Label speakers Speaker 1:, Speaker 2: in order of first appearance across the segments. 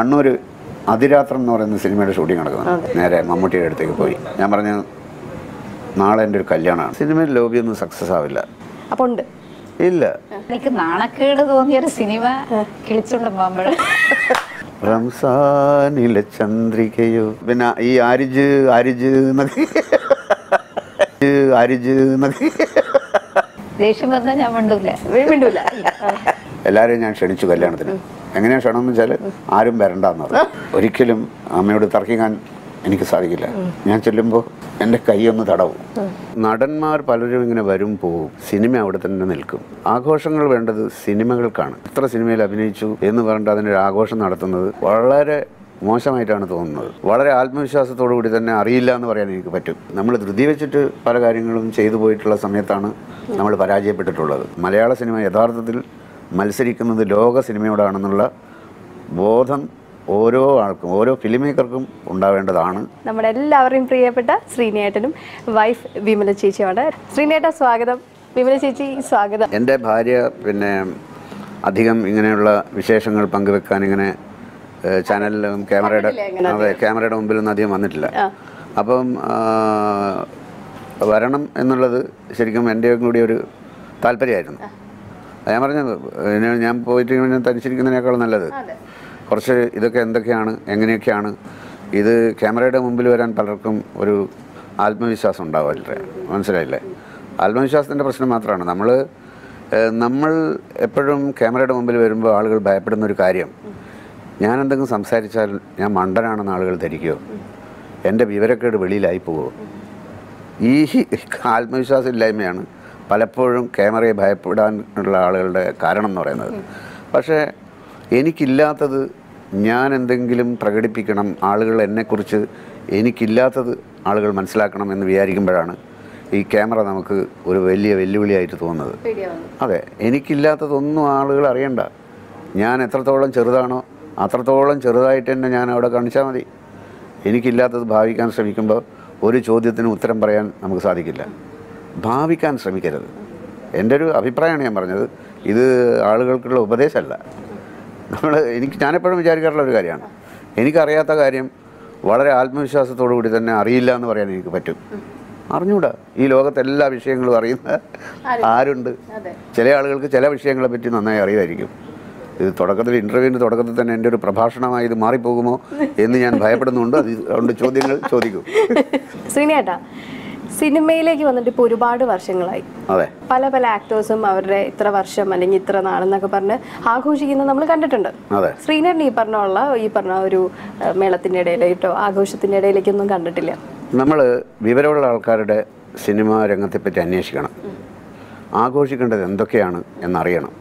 Speaker 1: കണ്ണൂർ അതിരാത്രം എന്ന് പറയുന്ന സിനിമയുടെ ഷൂട്ടിംഗ് നടക്കുന്നത് നേരെ മമ്മൂട്ടിയുടെ അടുത്തേക്ക് പോയി ഞാൻ പറഞ്ഞു നാളെ എൻ്റെ ഒരു കല്യാണമാണ് സിനിമയിൽ ലോബിയൊന്നും സക്സസ് ആവില്ല
Speaker 2: അപ്പൊ ഉണ്ട്
Speaker 1: ഇല്ല
Speaker 3: എനിക്ക് നാണക്കേട് തോന്നിയ ഒരു സിനിമ കിളിച്ചുകൊണ്ട് പോകുമ്പോൾ
Speaker 1: റംസാനിലെ ചന്ദ്രികയോ പിന്നെ ഈ ആരിജ് ആരിജ് എന്നൊക്കെ ആരിജ് എന്നൊക്കെ
Speaker 3: ദേഷ്യം വന്നാൽ ഞാൻ മിണ്ടൂല
Speaker 2: വീണ്ടൂല
Speaker 1: എല്ലാവരെയും ഞാൻ ക്ഷണിച്ചു കല്യാണത്തിന് എങ്ങനെയാണ് ക്ഷണം എന്ന് വെച്ചാൽ ആരും വരണ്ടെന്ന് പറഞ്ഞു ഒരിക്കലും അമ്മയോട് തർക്കിക്കാൻ എനിക്ക് സാധിക്കില്ല ഞാൻ ചെല്ലുമ്പോൾ എൻ്റെ കൈയൊന്ന് തടവും നടന്മാർ പലരും ഇങ്ങനെ വരും പോവും സിനിമ അവിടെ തന്നെ നിൽക്കും ആഘോഷങ്ങൾ വേണ്ടത് സിനിമകൾക്കാണ് ഇത്ര സിനിമയിൽ അഭിനയിച്ചു എന്ന് പറഞ്ഞിട്ട് അതിനൊരു ആഘോഷം നടത്തുന്നത് വളരെ മോശമായിട്ടാണ് തോന്നുന്നത് വളരെ ആത്മവിശ്വാസത്തോടു കൂടി തന്നെ അറിയില്ല എന്ന് പറയാൻ എനിക്ക് പറ്റും നമ്മൾ ധൃതി വെച്ചിട്ട് പല കാര്യങ്ങളും ചെയ്തു പോയിട്ടുള്ള സമയത്താണ് നമ്മൾ പരാജയപ്പെട്ടിട്ടുള്ളത് മലയാള സിനിമ യഥാർത്ഥത്തിൽ മത്സരിക്കുന്നത് ലോക സിനിമയോടാണെന്നുള്ള ബോധം ഓരോ ആൾക്കും ഓരോ ഫിലിം മേക്കർക്കും ഉണ്ടാവേണ്ടതാണ്
Speaker 2: നമ്മുടെ എല്ലാവരുടെയും പ്രിയപ്പെട്ട ശ്രീനേട്ടനും വൈഫ് വിമല ചേച്ചിയാണ് ശ്രീനേട്ട സ്വാഗതം വിമല ചേച്ചി സ്വാഗതം
Speaker 1: എൻ്റെ ഭാര്യ പിന്നെ അധികം ഇങ്ങനെയുള്ള വിശേഷങ്ങൾ പങ്കുവെക്കാൻ ഇങ്ങനെ ഏഹ്, ചാനലിലും ക്യാമറയുടെ അതെ ക്യാമറയുടെ മുമ്പിലൊന്നും അധികം വന്നിട്ടില്ല അപ്പം ആ, വരണം എന്നുള്ളത് ശരിക്കും എൻ്റെ കൂടി ഒരു താല്പര്യമായിരുന്നു അത് ഞാൻ പറഞ്ഞു "ഇനി ഞാൻ പോയിട്ട് ഇങ്ങനെ തനിച്ചിരിക്കുന്നതിനേക്കാൾ നല്ലത് കുറച്ച് ഇതൊക്കെ എന്തൊക്കെയാണ് എങ്ങനെയൊക്കെയാണ് ഇത് ക്യാമറയുടെ മുമ്പിൽ വരാൻ പലർക്കും ഒരു ആത്മവിശ്വാസം ഉണ്ടാവില്ലേ മനസ്സിലായില്ലേ ആത്മവിശ്വാസത്തിൻ്റെ പ്രശ്നം മാത്രമാണ് നമ്മൾ നമ്മൾ എപ്പോഴും ക്യാമറയുടെ മുമ്പിൽ വരുമ്പോൾ ആളുകൾ ഭയപ്പെടുന്ന ഒരു കാര്യം ഞാൻ എന്തെങ്കിലും സംസാരിച്ചാൽ ഞാൻ മണ്ടനാണെന്ന് ആളുകൾ ധരിക്കുമോ എൻ്റെ വിവരക്കേട് വെളിയിലായി പോവുമോ ഈ ആത്മവിശ്വാസം ഇല്ലായ്മയാണ് പലപ്പോഴും ക്യാമറയെ ഭയപ്പെടാനുള്ള ആളുകളുടെ കാരണം എന്ന് പറയുന്നത് പക്ഷേ എനിക്കില്ലാത്തത് ഞാൻ എന്തെങ്കിലും പ്രകടിപ്പിക്കണം ആളുകൾ എന്നെക്കുറിച്ച് എനിക്കില്ലാത്തത് ആളുകൾ മനസ്സിലാക്കണം എന്ന് വിചാരിക്കുമ്പോഴാണ് ഈ ക്യാമറ നമുക്ക് ഒരു വലിയ വെല്ലുവിളിയായിട്ട് തോന്നുന്നത് അതെ എനിക്കില്ലാത്തതൊന്നും ആളുകൾ അറിയണ്ട ഞാൻ എത്രത്തോളം ചെറുതാണോ അത്രത്തോളം ചെറുതായിട്ട് തന്നെ ഞാൻ അവിടെ കാണിച്ചാൽ മതി എനിക്കില്ലാത്തത് ഭാവിക്കാൻ ശ്രമിക്കുമ്പോൾ ഒരു ചോദ്യത്തിന് ഉത്തരം പറയാൻ നമുക്ക് സാധിക്കില്ല ഭാവിക്കാൻ ശ്രമിക്കരുത് എൻ്റെ ഒരു അഭിപ്രായമാണ് ഞാൻ പറഞ്ഞത് ഇത് ആളുകൾക്കുള്ള ഉപദേശമല്ല നമ്മൾ എനിക്ക് ഞാനെപ്പോഴും വിചാരിക്കാറുള്ള ഒരു കാര്യമാണ് എനിക്കറിയാത്ത കാര്യം വളരെ ആത്മവിശ്വാസത്തോടു കൂടി തന്നെ അറിയില്ല എന്ന് പറയാൻ എനിക്ക് പറ്റും അറിഞ്ഞൂടാ ഈ ലോകത്തെ എല്ലാ വിഷയങ്ങളും അറിയുന്ന ആരുണ്ട് ചില ആളുകൾക്ക് ചില വിഷയങ്ങളെ പറ്റി നന്നായി അറിയുമായിരിക്കും ഇത് തുടക്കത്തിൽ ഇൻ്റർവ്യൂവിൻ്റെ തുടക്കത്തിൽ തന്നെ എൻ്റെ ഒരു പ്രഭാഷണമായി ഇത് മാറിപ്പോകുമോ എന്ന് ഞാൻ ഭയപ്പെടുന്നുണ്ട് അത് അതുകൊണ്ട് ചോദ്യങ്ങൾ ചോദിക്കും
Speaker 2: ശ്രീനേട്ട സിനിമയിലേക്ക് വന്നിട്ട് ഇപ്പോൾ ഒരുപാട് വർഷങ്ങളായി
Speaker 1: അതെ
Speaker 2: പല പല ആക്ടേഴ്സും അവരുടെ ഇത്ര വർഷം അല്ലെങ്കിൽ ഇത്ര നാളെന്നൊക്കെ പറഞ്ഞ് ആഘോഷിക്കുന്നത് നമ്മൾ കണ്ടിട്ടുണ്ട്
Speaker 1: അതെ
Speaker 2: ശ്രീനേട്ടൻ ഈ പറഞ്ഞുള്ള ഈ പറഞ്ഞ ഒരു ഏഹ്, മേളത്തിന്റെ ഇടയിലേട്ടോ ആഘോഷത്തിന്റെ ഇടയിലേക്കൊന്നും കണ്ടിട്ടില്ല
Speaker 1: നമ്മൾ വിവരമുള്ള ആൾക്കാരുടെ സിനിമാ രംഗത്തെപ്പറ്റി അന്വേഷിക്കണം ആഘോഷിക്കേണ്ടത് എന്തൊക്കെയാണ് എന്നറിയണം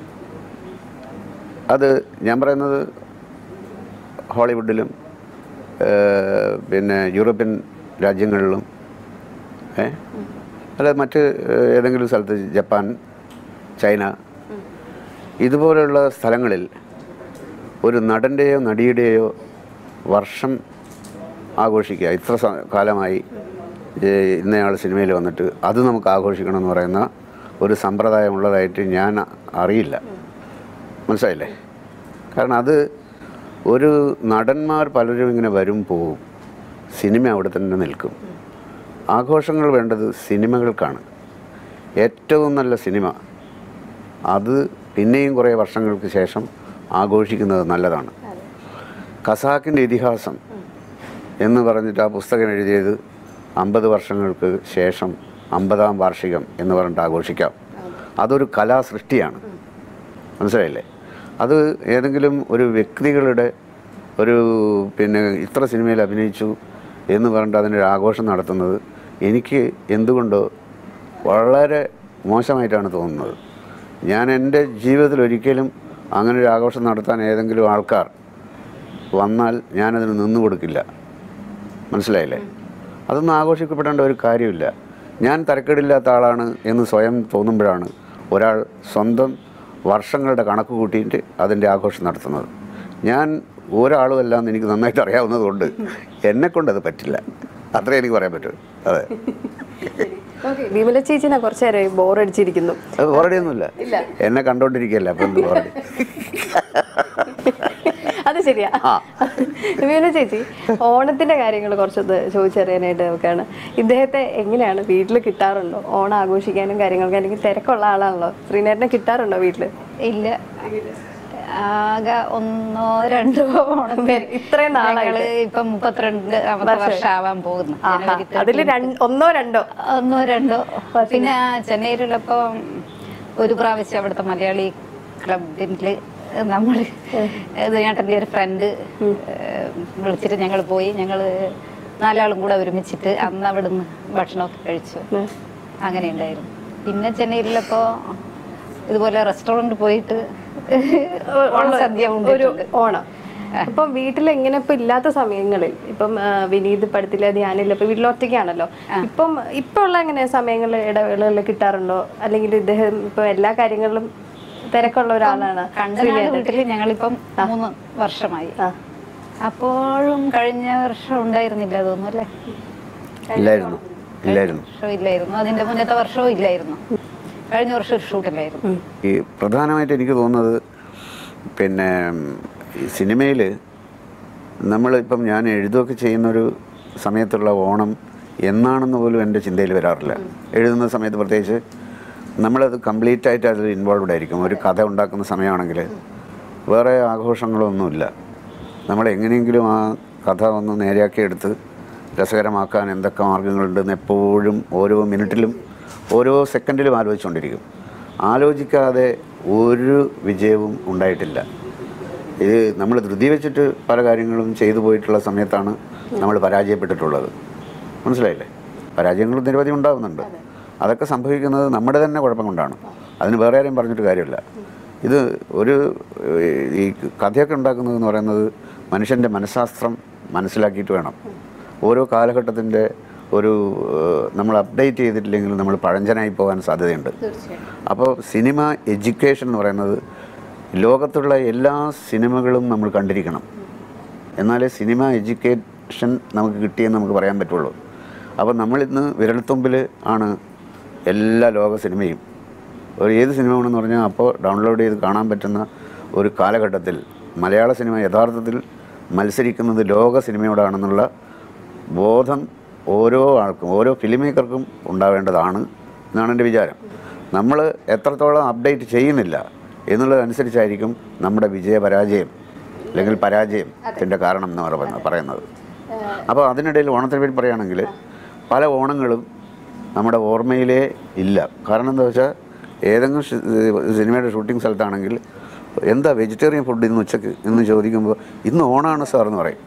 Speaker 1: അത് ഞാൻ പറയുന്നത് ഹോളിവുഡിലും ഏഹ്, പിന്നെ യൂറോപ്യൻ രാജ്യങ്ങളിലും ഏ അല്ല മറ്റ് ഏഹ്, ഏതെങ്കിലും സ്ഥലത്ത് ജപ്പാൻ ചൈന ഇതുപോലെയുള്ള സ്ഥലങ്ങളിൽ ഒരു നടൻ്റെയോ നടിയുടെയോ വർഷം ആഘോഷിക്കുക ഇത്ര സ- കാലമായി ഏ, ഇന്നയാൾ സിനിമയിൽ വന്നിട്ട് അത് നമുക്ക് ആഘോഷിക്കണം എന്ന് പറയുന്ന ഒരു സമ്പ്രദായം ഉള്ളതായിട്ട് ഞാൻ അറിയില്ല മനസ്സിലായില്ലേ കാരണം അത് ഒരു നടന്മാർ പലരും ഇങ്ങനെ വരും പോവും സിനിമ അവിടെ തന്നെ നിൽക്കും ആഘോഷങ്ങൾ വേണ്ടത് സിനിമകൾക്കാണ് ഏറ്റവും നല്ല സിനിമ അത് പിന്നെയും കുറേ വർഷങ്ങൾക്ക് ശേഷം ആഘോഷിക്കുന്നത് നല്ലതാണ് ഖസാക്കിൻ്റെ ഇതിഹാസം എന്ന് പറഞ്ഞിട്ട് ആ പുസ്തകം എഴുതിയത് അമ്പത് വർഷങ്ങൾക്ക് ശേഷം അമ്പതാം വാർഷികം എന്ന് പറഞ്ഞിട്ട് ആഘോഷിക്കാം അതൊരു കലാസൃഷ്ടിയാണ് മനസ്സിലായില്ലേ അത് ഏതെങ്കിലും ഒരു വ്യക്തികളുടെ ഒരു പിന്നെ ഇത്ര സിനിമയിൽ അഭിനയിച്ചു എന്ന് പറഞ്ഞിട്ട് അതിനൊരു ആഘോഷം നടത്തുന്നത് എനിക്ക് എന്തുകൊണ്ടോ വളരെ മോശമായിട്ടാണ് തോന്നുന്നത് ഞാൻ എൻ്റെ ജീവിതത്തിൽ ഒരിക്കലും അങ്ങനെ ഒരു ആഘോഷം നടത്താൻ ഏതെങ്കിലും ആൾക്കാർ വന്നാൽ ഞാനതിന് നിന്നു കൊടുക്കില്ല മനസ്സിലായില്ലേ അതൊന്നും ആഘോഷിക്കപ്പെടേണ്ട ഒരു കാര്യമില്ല ഞാൻ തരക്കേടില്ലാത്ത ആളാണ് എന്ന് സ്വയം തോന്നുമ്പോഴാണ് ഒരാൾ സ്വന്തം വർഷങ്ങളുടെ കണക്ക് കൂട്ടിയിട്ട് അതിൻ്റെ ആഘോഷം നടത്തുന്നത് ഞാൻ ഒരാളും അല്ല എന്ന് എനിക്ക് നന്നായിട്ട് അറിയാവുന്നതുകൊണ്ട് എന്നെക്കൊണ്ട് അത് പറ്റില്ല അത്രേ എനിക്ക് പറയാൻ പറ്റൂ അതെ
Speaker 2: വിമല ചേച്ചിനെ കുറച്ചു നേരം ബോറടിച്ചിരിക്കുന്നു
Speaker 1: അത് ബോറടിയൊന്നുമില്ല എന്നെ കണ്ടോണ്ടിരിക്കുകയല്ല അപ്പം എന്ത് ബോറടി
Speaker 2: അത് ശരിയാ
Speaker 1: ആ.
Speaker 2: വിമല ചേച്ചി ഓണത്തിന്റെ കാര്യങ്ങൾ കുറച്ചൊന്ന് ചോദിച്ചറിയാനായിട്ട് നോക്കുകയാണ് ഇദ്ദേഹത്തെ എങ്ങനെയാണ് വീട്ടിൽ കിട്ടാറുണ്ടോ ഓണം ആഘോഷിക്കാനും കാര്യങ്ങൾക്ക് അല്ലെങ്കിൽ തിരക്കുള്ള ആളാണല്ലോ ശ്രീനേട്ടനെ കിട്ടാറുണ്ടോ വീട്ടില്
Speaker 3: ഇല്ല ആകെ ഒന്നോ രണ്ടോ ഓണം
Speaker 2: വരെ- ഇത്രയും നാളായിട്ട്.
Speaker 3: ഞങ്ങള് ഇപ്പൊ മുപ്പത്തിരണ്ട് വർഷം ആവാൻ പോകുന്നു
Speaker 2: ആഹാ.
Speaker 3: ജനുവരി
Speaker 2: അതില് രണ്ട്- ഒന്നോ രണ്ടോ
Speaker 3: ഒന്നോ രണ്ടോ പിന്നെ ചെന്നൈയിലുള്ളപ്പോ ഒരു പ്രാവശ്യം അവിടുത്തെ മലയാളി ക്ലബില് നമ്മൾ ചേട്ടൻ്റെ ഒരു ഫ്രണ്ട് വിളിച്ചിട്ട് ഞങ്ങൾ പോയി ഞങ്ങൾ നാലാളും കൂടെ ഒരുമിച്ചിട്ട് അന്ന് അവിടുന്ന് ഭക്ഷണമൊക്കെ കഴിച്ചു അങ്ങനെ ഉണ്ടായിരുന്നു പിന്നെ ചെന്നൈയിലുള്ളപ്പോ ഇതുപോലെ റെസ്റ്റോറൻറ്റ് പോയിട്ട് ഓണസദ്യ
Speaker 2: ഒരു
Speaker 3: ഉണ്ടിട്ടുണ്ട്
Speaker 2: ഓണം അപ്പം വീട്ടിൽ എങ്ങനെ ഇപ്പൊ ഇല്ലാത്ത സമയങ്ങളിൽ ഇപ്പം ആ, വിനീത് പഠിത്തില്ല ധ്യാനില്ല ഇപ്പൊ വീട്ടിൽ ഒറ്റയ്ക്കാണല്ലോ ഇപ്പം ഇപ്പൊ ഉള്ള എങ്ങനെ സമയങ്ങളിൽ ഇടവേളകളിൽ കിട്ടാറുണ്ടോ അല്ലെങ്കിൽ ഇദ്ദേഹം ഇപ്പൊ എല്ലാ കാര്യങ്ങളിലും തിരക്കുള്ള ഒരാളാണ്
Speaker 3: കണ്ടനാട് വീട്ടിൽ ഞങ്ങളിപ്പം മൂന്ന് വർഷമായി
Speaker 2: ആ.
Speaker 3: അപ്പോഴും കഴിഞ്ഞ വർഷം ഉണ്ടായിരുന്നില്ല തോന്നുന്നു അല്ലേ
Speaker 1: ഇല്ലായിരുന്നു ഇല്ലായിരുന്നു
Speaker 3: വർഷം ഇല്ലായിരുന്നു അതിന്റെ മുന്നത്തെ വർഷവും ഇല്ലായിരുന്നു കഴിഞ്ഞ വർഷം ഒരു ഷൂട്ടില്ലായിരുന്നു
Speaker 1: ഈ പ്രധാനമായിട്ട് എനിക്ക് തോന്നുന്നത് പിന്നെ ഈ സിനിമയിൽ നമ്മളിപ്പം ഞാൻ എഴുതുകയൊക്കെ ചെയ്യുന്നൊരു സമയത്തുള്ള ഓണം എന്നാണെന്ന് പോലും എൻ്റെ ചിന്തയിൽ വരാറില്ല എഴുതുന്ന സമയത്ത് പ്രത്യേകിച്ച് നമ്മളത് കംപ്ലീറ്റ് ആയിട്ട് അതിൽ ഇൻവോൾവ്ഡ് ആയിരിക്കും ഒരു കഥ ഉണ്ടാക്കുന്ന സമയമാണെങ്കിൽ വേറെ ആഘോഷങ്ങളൊന്നുമില്ല നമ്മൾ എങ്ങനെയെങ്കിലും ആ കഥ ഒന്ന് നേരെയാക്കി എടുത്ത് രസകരമാക്കാൻ എന്തൊക്കെ മാർഗങ്ങളുണ്ടെന്ന് എപ്പോഴും ഓരോ മിനിറ്റിലും ഓരോ സെക്കൻഡിലും ആലോചിച്ചുകൊണ്ടിരിക്കും ആലോചിക്കാതെ ഒരു വിജയവും ഉണ്ടായിട്ടില്ല ഇത് നമ്മൾ ധൃതി വെച്ചിട്ട് പല കാര്യങ്ങളും ചെയ്തു പോയിട്ടുള്ള സമയത്താണ് നമ്മൾ പരാജയപ്പെട്ടിട്ടുള്ളത് മനസ്സിലായില്ലേ പരാജയങ്ങൾ നിരവധി ഉണ്ടാകുന്നുണ്ട് അതൊക്കെ സംഭവിക്കുന്നത് നമ്മുടെ തന്നെ കുഴപ്പം കൊണ്ടാണ് അതിന് വേറെ ആരെയും പറഞ്ഞിട്ട് കാര്യമില്ല ഇത് ഒരു ഏഹ്, ഈ കഥയൊക്കെ ഉണ്ടാക്കുന്നത് എന്ന് പറയുന്നത് മനുഷ്യൻ്റെ മനഃശാസ്ത്രം മനസ്സിലാക്കിയിട്ട് വേണം ഓരോ കാലഘട്ടത്തിൻ്റെ ഒരു ഏഹ്, നമ്മൾ അപ്ഡേറ്റ് ചെയ്തിട്ടില്ലെങ്കിൽ നമ്മൾ പഴഞ്ചനായി പോകാൻ സാധ്യതയുണ്ട് അപ്പോൾ സിനിമ എഡ്യൂക്കേഷൻ എന്ന് പറയുന്നത് ലോകത്തുള്ള എല്ലാ സിനിമകളും നമ്മൾ കണ്ടിരിക്കണം എന്നാലേ സിനിമ എഡ്യൂക്കേഷൻ നമുക്ക് കിട്ടിയെന്ന് നമുക്ക് പറയാൻ പറ്റുള്ളൂ അപ്പോൾ നമ്മളിന്ന് വിരൽത്തുമ്പിൽ ആണ് എല്ലാ ലോക സിനിമയും ഒരു ഏത് സിനിമ വേണമെന്ന് പറഞ്ഞാൽ അപ്പോൾ ഡൗൺലോഡ് ചെയ്ത് കാണാൻ പറ്റുന്ന ഒരു കാലഘട്ടത്തിൽ മലയാള സിനിമ യഥാർത്ഥത്തിൽ മത്സരിക്കുന്നത് ലോക സിനിമയോടാണെന്നുള്ള ബോധം ഓരോ ആൾക്കും ഓരോ ഫിലിം മേക്കർക്കും ഉണ്ടാവേണ്ടതാണ് എന്നാണ് എൻ്റെ വിചാരം നമ്മൾ എത്രത്തോളം അപ്ഡേറ്റ് ചെയ്യുന്നില്ല എന്നുള്ളതനുസരിച്ചായിരിക്കും നമ്മുടെ വിജയ പരാജയം അല്ലെങ്കിൽ പരാജയത്തിൻ്റെ കാരണം എന്ന് പറയുന്നത് പറയുന്നത് അപ്പോൾ അതിനിടയിൽ ഓണത്തിനെ പറ്റി പറയുകയാണെങ്കിൽ പല ഓണങ്ങളും നമ്മുടെ ഓർമ്മയിലേ ഇല്ല കാരണം എന്താ വെച്ചാൽ ഏതെങ്കിലും ഷി- സിനിമയുടെ ഷൂട്ടിംഗ് സ്ഥലത്താണെങ്കിൽ എന്താ വെജിറ്റേറിയൻ ഫുഡ് ഇന്ന് ഉച്ചക്ക് എന്ന് ചോദിക്കുമ്പോൾ ഇന്ന് ഓണാണ് സാർ എന്ന് പറയും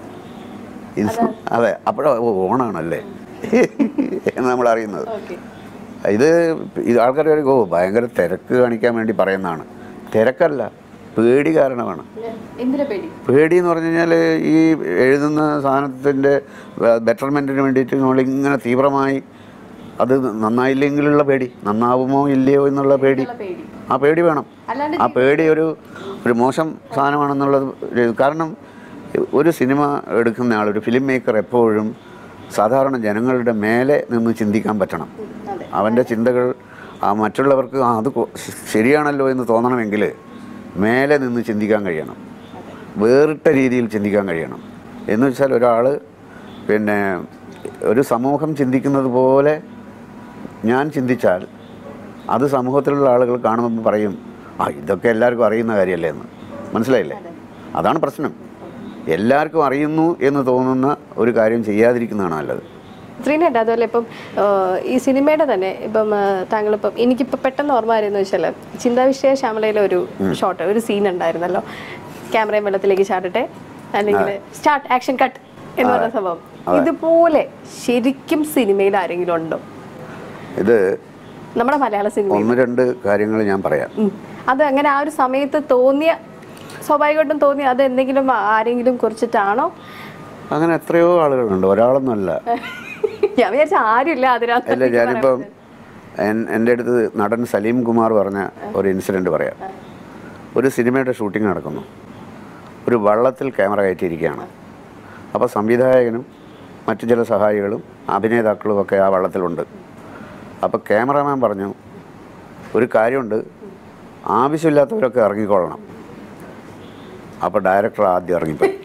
Speaker 1: ഇത് അതെ അപ്പോഴോ ഓ ഓണാണല്ലേ എന്ന് നമ്മൾ അറിയുന്നത് ഇത് ഇത് ആൾക്കാർ പറയും ഓ ഭയങ്കര തിരക്ക് കാണിക്കാൻ വേണ്ടി പറയുന്നതാണ് തിരക്കല്ല പേടി കാരണമാണ്
Speaker 2: എന്തിനാ പേടി
Speaker 1: പേടി എന്ന് പറഞ്ഞു കഴിഞ്ഞാൽ ഈ എഴുതുന്ന സാധനത്തിൻ്റെ ബെറ്റർമെൻറ്റിന് വേണ്ടിയിട്ട് നമ്മളിങ്ങനെ തീവ്രമായി അത് നന്നായില്ലെങ്കിലുള്ള പേടി നന്നാവുമോ ഇല്ലയോ എന്നുള്ള പേടി ആ പേടി വേണം
Speaker 2: അല്ലാണ്ട്
Speaker 1: ആ പേടി ഒരു ഒരു മോശം സാധനമാണെന്നുള്ളത് ഒരു- കാരണം ഒരു സിനിമ എടുക്കുന്ന ആൾ ഒരു ഫിലിം മേക്കർ എപ്പോഴും സാധാരണ ജനങ്ങളുടെ മേലെ നിന്ന് ചിന്തിക്കാൻ പറ്റണം അവൻ്റെ ചിന്തകൾ ആ മറ്റുള്ളവർക്ക് ആ അത് കൊ- ശരിയാണല്ലോ എന്ന് തോന്നണമെങ്കിൽ മേലെ നിന്ന് ചിന്തിക്കാൻ കഴിയണം വേറിട്ട രീതിയിൽ ചിന്തിക്കാൻ കഴിയണം എന്ന് വെച്ചാൽ ഒരാൾ പിന്നെ ഒരു സമൂഹം ചിന്തിക്കുന്നത് പോലെ ഞാൻ ചിന്തിച്ചാൽ അത് സമൂഹത്തിലുള്ള ആളുകൾ കാണുമ്പോൾ പറയും ആ ഇതൊക്കെ എല്ലാവർക്കും അറിയുന്ന കാര്യമല്ലേ എന്ന് മനസ്സിലായില്ലേ അതാണ് പ്രശ്നം എല്ലാവർക്കും അറിയുന്നു എന്ന് തോന്നുന്ന ഒരു കാര്യം ചെയ്യാതിരിക്കുന്നതാണ് നല്ലത്
Speaker 2: ശ്രീനേട്ട അതുപോലെ ഇപ്പം ആ, ഈ സിനിമയുടെ തന്നെ ഇപ്പം ആ, താങ്കളിപ്പം എനിക്കിപ്പോൾ പെട്ടെന്ന് ഓർമ്മ വരുന്നത് വെച്ചാൽ ചിന്താവിഷയ ശ്യാമളയിലെ ഒരു ഷോട്ട് ഒരു സീൻ ഉണ്ടായിരുന്നല്ലോ ക്യാമറയും വെള്ളത്തിലേക്ക് ചാടട്ടെ അല്ലെങ്കിൽ സ്റ്റാർട്ട് ആക്ഷൻ കട്ട് എന്ന് പറഞ്ഞ സംഭവം ഇതുപോലെ ശരിക്കും സിനിമയിൽ ആരെങ്കിലും ഉണ്ടോ
Speaker 1: ഇത്
Speaker 2: നമ്മുടെ മലയാള സിനിമ
Speaker 1: ഒന്ന് രണ്ട് കാര്യങ്ങൾ ഞാൻ പറയാം
Speaker 2: അത് അങ്ങനെ ആ ഒരു സമയത്ത് തോന്നിയ സ്വാഭാവികമായിട്ടും തോന്നിയ അത് എന്തെങ്കിലും ആരെങ്കിലും കുറിച്ചിട്ടാണോ
Speaker 1: അങ്ങനെ എത്രയോ ആളുകളുണ്ട് ഒരാളൊന്നുമല്ല
Speaker 2: ഞാൻ വിചാരിച്ച ആരുമില്ല അതിനകത്ത്
Speaker 1: അല്ല ഞാനിപ്പം എൻ- എൻ്റെ അടുത്ത് നടൻ സലീം കുമാർ പറഞ്ഞ ഒരു ഇൻസിഡൻറ്റ് പറയാം ഒരു സിനിമയുടെ ഷൂട്ടിംഗ് നടക്കുന്നു ഒരു വള്ളത്തിൽ ക്യാമറ കയറ്റിയിരിക്കുകയാണ് അപ്പോൾ സംവിധായകനും മറ്റു ചില സഹായികളും അഭിനേതാക്കളും ഒക്കെ ആ വള്ളത്തിലുണ്ട് അപ്പോൾ ക്യാമറാമാൻ പറഞ്ഞു ഒരു കാര്യമുണ്ട് ആവശ്യമില്ലാത്തവരൊക്കെ ഇറങ്ങിക്കൊള്ളണം അപ്പോൾ ഡയറക്ടർ ആദ്യം ഇറങ്ങിപ്പോയി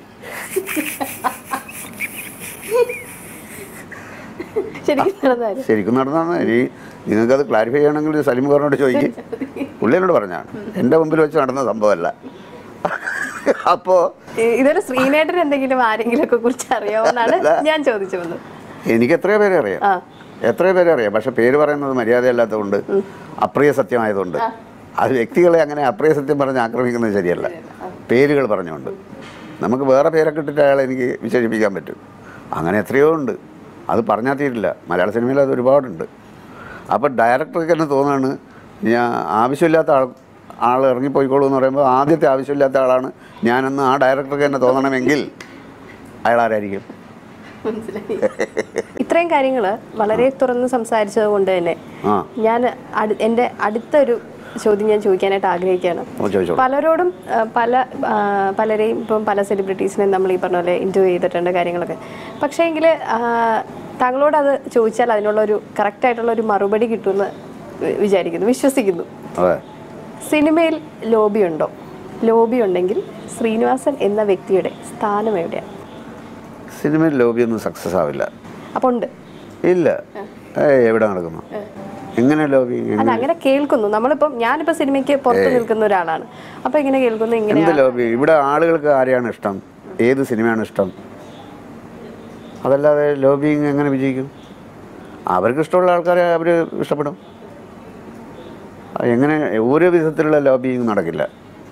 Speaker 2: ശരിക്കും നടന്നായിരുന്നു
Speaker 1: ശരിക്കും നടന്നാണ് ഇനി നിങ്ങൾക്കത് ക്ലാരിഫൈ ചെയ്യണമെങ്കിൽ സലിമുഖറിനോട് ചോദിക്കും പുള്ളിയോട് പറഞ്ഞാണ് എൻ്റെ മുമ്പിൽ വെച്ച് നടന്ന സംഭവമല്ല അപ്പോൾ
Speaker 2: ഇ- ഇതൊരു ശ്രീനേട്ടൻ എന്തെങ്കിലും ആരെങ്കിലും ഒക്കെ കുറിച്ച് അറിയാമെന്നാണ് ഞാൻ ചോദിച്ചു വന്നത്
Speaker 1: എനിക്ക് എത്രയോ പേരെ അറിയാം
Speaker 2: ആ
Speaker 1: എത്രയോ പേരെ അറിയാം പക്ഷെ പേര് പറയുന്നത് മര്യാദയല്ലാത്തതുകൊണ്ട് അപ്രിയ സത്യമായതുകൊണ്ട് അത് വ്യക്തികളെ അങ്ങനെ അപ്രിയ സത്യം പറഞ്ഞ് ആക്രമിക്കുന്നത് ശരിയല്ല പേരുകൾ പറഞ്ഞുകൊണ്ട് നമുക്ക് വേറെ പേരൊക്കെ ഇട്ടിട്ട് അയാളെ എനിക്ക് വിശേഷിപ്പിക്കാൻ പറ്റും അങ്ങനെ എത്രയോ ഉണ്ട് അത് പറഞ്ഞാൽ തീരില്ല മലയാള സിനിമയിൽ അത് ഒരുപാടുണ്ട് അപ്പോൾ ഡയറക്ടർക്ക് തന്നെ തോന്നുകയാണ് ഞാൻ ആവശ്യമില്ലാത്ത ആൾ ആൾ ഇറങ്ങിപ്പോയിക്കോളൂ എന്ന് പറയുമ്പോൾ ആദ്യത്തെ ആവശ്യമില്ലാത്ത ആളാണ് ഞാനെന്ന് ആ ഡയറക്ടർക്ക് തന്നെ തോന്നണമെങ്കിൽ അയാൾ ആരായിരിക്കും
Speaker 2: മനസ്സിലായി ഇത്രയും കാര്യങ്ങൾ വളരെ തുറന്ന് സംസാരിച്ചത് കൊണ്ട് തന്നെ
Speaker 1: ആ
Speaker 2: ഞാൻ അടു എൻ്റെ അടുത്തൊരു ചോദ്യം ഞാൻ ചോദിക്കാനായിട്ട് ആഗ്രഹിക്കുകയാണ്
Speaker 1: ഓ ചോദിച്ചോളൂ
Speaker 2: പലരോടും ആ, പല ആ, പലരെയും ഇപ്പം പല സെലിബ്രിറ്റീസിനെയും നമ്മൾ ഈ പറഞ്ഞ പോലെ ഇൻ്റർവ്യൂ ചെയ്തിട്ടുണ്ട് കാര്യങ്ങളൊക്കെ പക്ഷേ എങ്കിൽ താങ്കളോട് അത് ചോദിച്ചാൽ അതിനുള്ള ഒരു കറക്റ്റായിട്ടുള്ള ഒരു മറുപടി കിട്ടുമെന്ന് വി- വിചാരിക്കുന്നു വിശ്വസിക്കുന്നു
Speaker 1: അതെ
Speaker 2: സിനിമയിൽ ലോബി ഉണ്ടോ ലോബി ഉണ്ടെങ്കിൽ ശ്രീനിവാസൻ എന്ന വ്യക്തിയുടെ സ്ഥാനം എവിടെയാണ്
Speaker 1: സിനിമയിൽ ലോബിയൊന്നും സക്സസ് ആവില്ല
Speaker 2: അപ്പോൾ ഉണ്ട്
Speaker 1: ഇല്ല ഏയ് എവിടെ നടക്കുന്നു എങ്ങനെ ലോബി
Speaker 2: അല്ല അങ്ങനെ കേൾക്കുന്നു നമ്മളിപ്പം ഞാനിപ്പോൾ സിനിമയ്ക്ക് പുറത്ത് നിൽക്കുന്ന ഒരാളാണ് അപ്പോൾ ഇങ്ങനെ കേൾക്കുന്നു ഇങ്ങനെ
Speaker 1: എന്ത് ലോബി ഇവിടെ ആളുകൾക്ക് ആരെയാണ് ഇഷ്ടം ഏത് സിനിമയാണ് ഇഷ്ടം അതല്ലാതെ ലോബിങ് എങ്ങനെ വിജയിക്കും അവർക്ക് ഇഷ്ടമുള്ള ആൾക്കാരെ അവർ ഇഷ്ടപ്പെടും അത് എങ്ങനെ ഒരു വിധത്തിലുള്ള ലോബിങ് നടക്കില്ല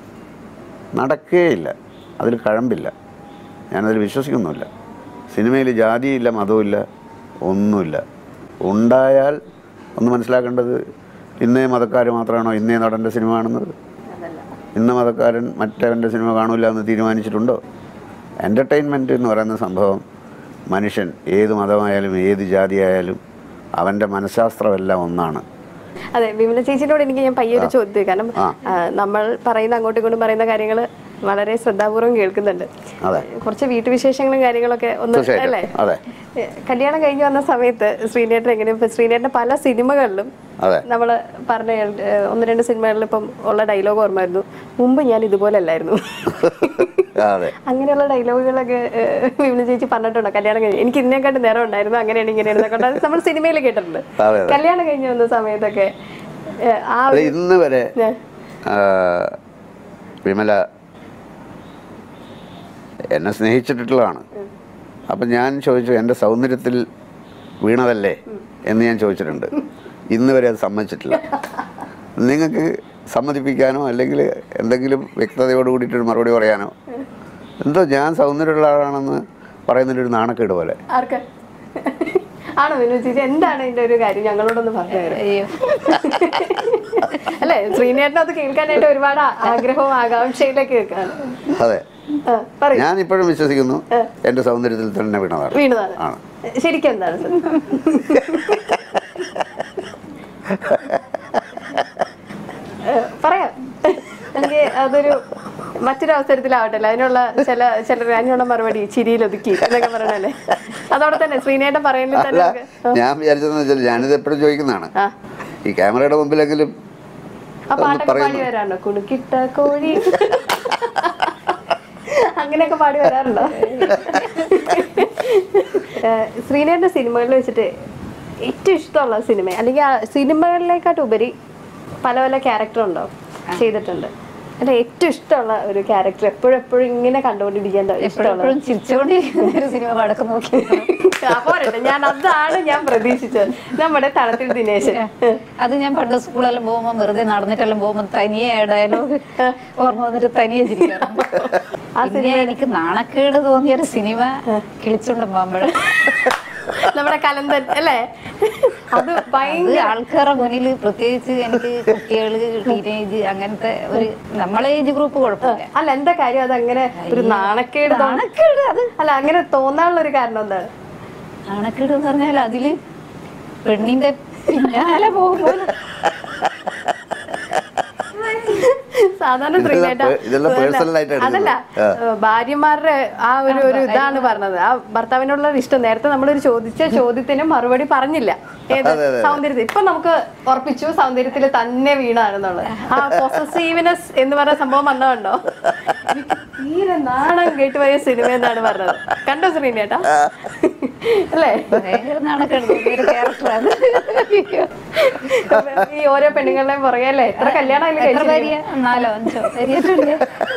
Speaker 1: നടക്കേയില്ല അതിൽ കഴമ്പില്ല ഞാനതിൽ വിശ്വസിക്കുന്നുമില്ല സിനിമയിൽ ജാതിയില്ല മതവുമില്ല ഒന്നുമില്ല ഉണ്ടായാൽ ഒന്ന് മനസ്സിലാക്കേണ്ടത് ഇന്നേ മതക്കാർ മാത്രമാണോ ഇന്നേ നടൻ്റെ സിനിമ കാണുന്നത് ഇന്ന മതക്കാരൻ മറ്റവൻ്റെ സിനിമ കാണില്ല എന്ന് തീരുമാനിച്ചിട്ടുണ്ടോ എൻ്റർടൈൻമെൻറ്റ് എന്ന് പറയുന്ന സംഭവം മനുഷ്യൻ ഏത് മതമായാലും ഏത് ജാതിയായാലും അവൻ്റെ മനഃശാസ്ത്രമെല്ലാം ഒന്നാണ്
Speaker 2: അതെ വിമല ചേച്ചിയോട് എനിക്ക് ഞാൻ പയ്യൊരു ചോദ്യം കാരണം
Speaker 1: ആ.
Speaker 2: ആ, നമ്മൾ പറയുന്ന അങ്ങോട്ടും ഇങ്ങോട്ടും പറയുന്ന കാര്യങ്ങൾ വളരെ ശ്രദ്ധാപൂർവം കേൾക്കുന്നുണ്ട്
Speaker 1: അതെ
Speaker 2: കുറച്ച് വീട്ടുവിശേഷങ്ങളും കാര്യങ്ങളൊക്കെ ഒന്ന്
Speaker 1: തീർച്ചയായിട്ടും.
Speaker 2: അല്ലേ
Speaker 1: അതെ.
Speaker 2: ഏ, കല്യാണം കഴിഞ്ഞ് വന്ന സമയത്ത് ശ്രീനേട്ടൻ എങ്ങനെ ഇപ്പൊ ശ്രീനേട്ടൻ പല സിനിമകളിലും
Speaker 1: അതെ
Speaker 2: നമ്മൾ പറഞ്ഞ ഏ, ഒന്ന് രണ്ട് സിനിമകളിൽ ഇപ്പം ഉള്ള ഡയലോഗ് ഓർമ്മയായിരുന്നു മുമ്പ് ഞാൻ ഇതുപോലെ അല്ലായിരുന്നു
Speaker 1: അതെ
Speaker 2: അങ്ങനെയുള്ള ഡയലോഗുകളൊക്കെ ഏ, വിമല ചേച്ചി പറഞ്ഞിട്ടുണ്ടോ കല്യാണം കഴിഞ്ഞ് എനിക്ക് ഇതിനെക്കാട്ട് നേരം ഉണ്ടായിരുന്നു അങ്ങനെയാണ് ഇങ്ങനെയാണ് കൊണ്ട് അത് നമ്മൾ സിനിമയിൽ കേട്ടിട്ടുണ്ട്
Speaker 1: അതെ, അതെ.
Speaker 2: കല്യാണം കഴിഞ്ഞ് വന്ന സമയത്തൊക്കെ ഏ, ആ
Speaker 1: അത്
Speaker 2: ഒരു
Speaker 1: ഇന്ന് വരെ
Speaker 2: ഏ,
Speaker 1: ആ, വിമല എന്നെ സ്നേഹിച്ചിട്ടുള്ളതാണ് അപ്പം ഞാൻ ചോദിച്ചു എൻ്റെ സൗന്ദര്യത്തിൽ വീണതല്ലേ എന്ന് ഞാൻ ചോദിച്ചിട്ടുണ്ട് ഇന്ന് വരെ അത് സമ്മതിച്ചിട്ടില്ല നിങ്ങൾക്ക് സമ്മതിപ്പിക്കാനോ അല്ലെങ്കിൽ എന്തെങ്കിലും വ്യക്തതയോട് കൂടിയിട്ടൊരു മറുപടി പറയാനോ എന്തോ ഞാൻ സൗന്ദര്യമുള്ള ആളാണെന്ന് പറയുന്നതിൻ്റെ ഒരു നാണക്കേട് പോലെ
Speaker 2: ആർക്ക് ആണോ വിനോദ് ചേച്ചി എന്താണ് ഇതിന്റെ ഒരു കാര്യം ഞങ്ങളോടൊന്ന് പറഞ്ഞു തരാം
Speaker 3: അയ്യോ
Speaker 2: അല്ലെ ശ്രീനേട്ടൻ അത് കേൾക്കാനായിട്ട് ഒരുപാട് ആ- ആഗ്രഹവും ആകാംക്ഷയിലേക്ക് കേൾക്കാണ്
Speaker 1: അതെ
Speaker 2: ആ, പറയൂ
Speaker 1: ഞാൻ ഇപ്പോഴും വിശ്വസിക്കുന്നു എൻ്റെ സൗന്ദര്യത്തിൽ തന്നെ വീണതാണ്
Speaker 2: വീണതാണ്
Speaker 1: ആണ്
Speaker 2: ശരിക്കും എന്താണ് സർ? ഏ, പറയാം എനിക്ക് അതൊരു മറ്റൊരു അവസരത്തിലാവട്ടെ അതിനുള്ള ചില ചില അതിനുള്ള മറുപടി ചിരിയിൽ ഒതുക്കി എന്നൊക്കെ പറയണല്ലേ അതോടെ തന്നെ ശ്രീനേട്ടൻ പറയുന്നത് തന്നെ
Speaker 1: അല്ല
Speaker 2: നമുക്ക്
Speaker 1: ഞാൻ വിചാരിച്ചതെന്ന് വെച്ചാൽ ഞാനിത് എപ്പോഴും ചോദിക്കുന്നതാണ്
Speaker 2: ആ
Speaker 1: ഈ ക്യാമറയുടെ മുമ്പിലെങ്കിലും
Speaker 2: ആ
Speaker 1: ഒന്ന്
Speaker 2: പാട്ടൊക്കെ പാടി
Speaker 1: പറയുന്നു.
Speaker 2: വരാറുണ്ടോ കുണുക്കിട്ട കോഴി അങ്ങനെയൊക്കെ പാടി വരാറുണ്ടോ ഏഹ് ശ്രീനേട്ടന്റെ സിനിമകളിൽ വെച്ചിട്ട് ഏറ്റവും ഇഷ്ടമുള്ള സിനിമ അല്ലെങ്കിൽ ആ സിനിമകളിലേക്കാട്ട് ഉപരി പല പല ക്യാരക്ടർ ഉണ്ടോ ചെയ്തിട്ടുണ്ട് അല്ല ഏറ്റവും ഇഷ്ടമുള്ള ഒരു ക്യാരക്ടർ എപ്പോഴും എപ്പോഴും ഇങ്ങനെ കണ്ടുകൊണ്ടിരിക്കേണ്ട ഇഷ്ടമുള്ള
Speaker 3: എപ്പോഴും ചിരിച്ചുകൊണ്ടിരിക്കുന്ന ഒരു സിനിമ വടക്ക് നോക്കി
Speaker 2: പോരട്ടെ ഞാൻ അതാണ് ഞാൻ പ്രതീക്ഷിച്ചത് നമ്മുടെ തളത്തിൽ ദിനേശൻ
Speaker 3: അത് ഞാൻ പണ്ട് സ്കൂളെല്ലാം പോകുമ്പോൾ വെറുതെ നടന്നിട്ടെല്ലാം പോകുമ്പോൾ തനിയെ ഡയലോഗ് ഓർമ്മ വന്നിട്ട് തനിയെ ചിരിക്കാറുണ്ട് പിന്നെ എനിക്ക് നാണക്കേട് തോന്നിയ ഒരു സിനിമ കിളിച്ചുണ്ടും പാമ്പഴ
Speaker 2: നമ്മുടെ കലന്തൻ അല്ലേ അത്
Speaker 3: അത്
Speaker 2: ഭയങ്കര
Speaker 3: ആൾക്കാരുടെ മുന്നിൽ പ്രത്യേകിച്ച് എനിക്ക് കുട്ടികള് ടീനേജ് അങ്ങനത്തെ ഒരു നമ്മളെ ഏജ് ഗ്രൂപ്പ് കുഴപ്പമില്ല
Speaker 2: അല്ല എന്താ കാര്യം അത് അങ്ങനെ ഒരു നാണക്കേട് തോന്ന-
Speaker 3: നാണക്കേട് അത്
Speaker 2: അല്ല അങ്ങനെ തോന്നാനുള്ള ഒരു കാരണം എന്താണ്
Speaker 3: നാണക്കേട് എന്ന് പറഞ്ഞാൽ അതില് പെണ്ണിന്റെ പിന്നാലെ പോകുമ്പോൾ
Speaker 2: സാധാരണ
Speaker 1: ഇതെല്ലാം
Speaker 2: ശ്രീനേട്ട
Speaker 1: പേ- ഇതെല്ലാം personal ആയിട്ട് എടുക്കുന്നത്.
Speaker 2: അതല്ല
Speaker 1: ആ.
Speaker 2: ഏഹ് ഭാര്യമാരുടെ ആ ഒരു ഒരു ഇതാണ് പറഞ്ഞത് ആ ഭർത്താവിനുള്ള ഇഷ്ടം നേരത്തെ നമ്മളൊരു ചോദിച്ച ചോദ്യത്തിന് മറുപടി പറഞ്ഞില്ല ഏത്
Speaker 1: അതെ, അതെ.
Speaker 2: സൗന്ദര്യത്തിൽ ഇപ്പൊ നമുക്ക് ഉറപ്പിച്ചു സൗന്ദര്യത്തിൽ തന്നെ വീണാണെന്നുള്ളത് ആ പൊസസീവ്നെസ് എന്ന് പറയുന്ന സംഭവം വന്നതുണ്ടോ തീരെ നാണം കേട്ടുപോയ സിനിമ എന്നാണ് പറഞ്ഞത് കണ്ടോ ശ്രീനേട്ടാ അല്ലേ
Speaker 3: ഭയങ്കര നാണക്കേട് തോന്നിയ ഒരു ക്യാരക്ടറാണ്
Speaker 2: ഈ ഓരോ പെണ്ണുങ്ങളുടെയും പുറകെ അല്ലേ എത്ര കല്യാണം അതിൽ
Speaker 3: എത്ര
Speaker 2: കഴിച്ചിരിക്കുന്നു?
Speaker 3: ഭാര്യ നാലോ അഞ്ചോ ഭാര്യയായിട്ടുണ്ട്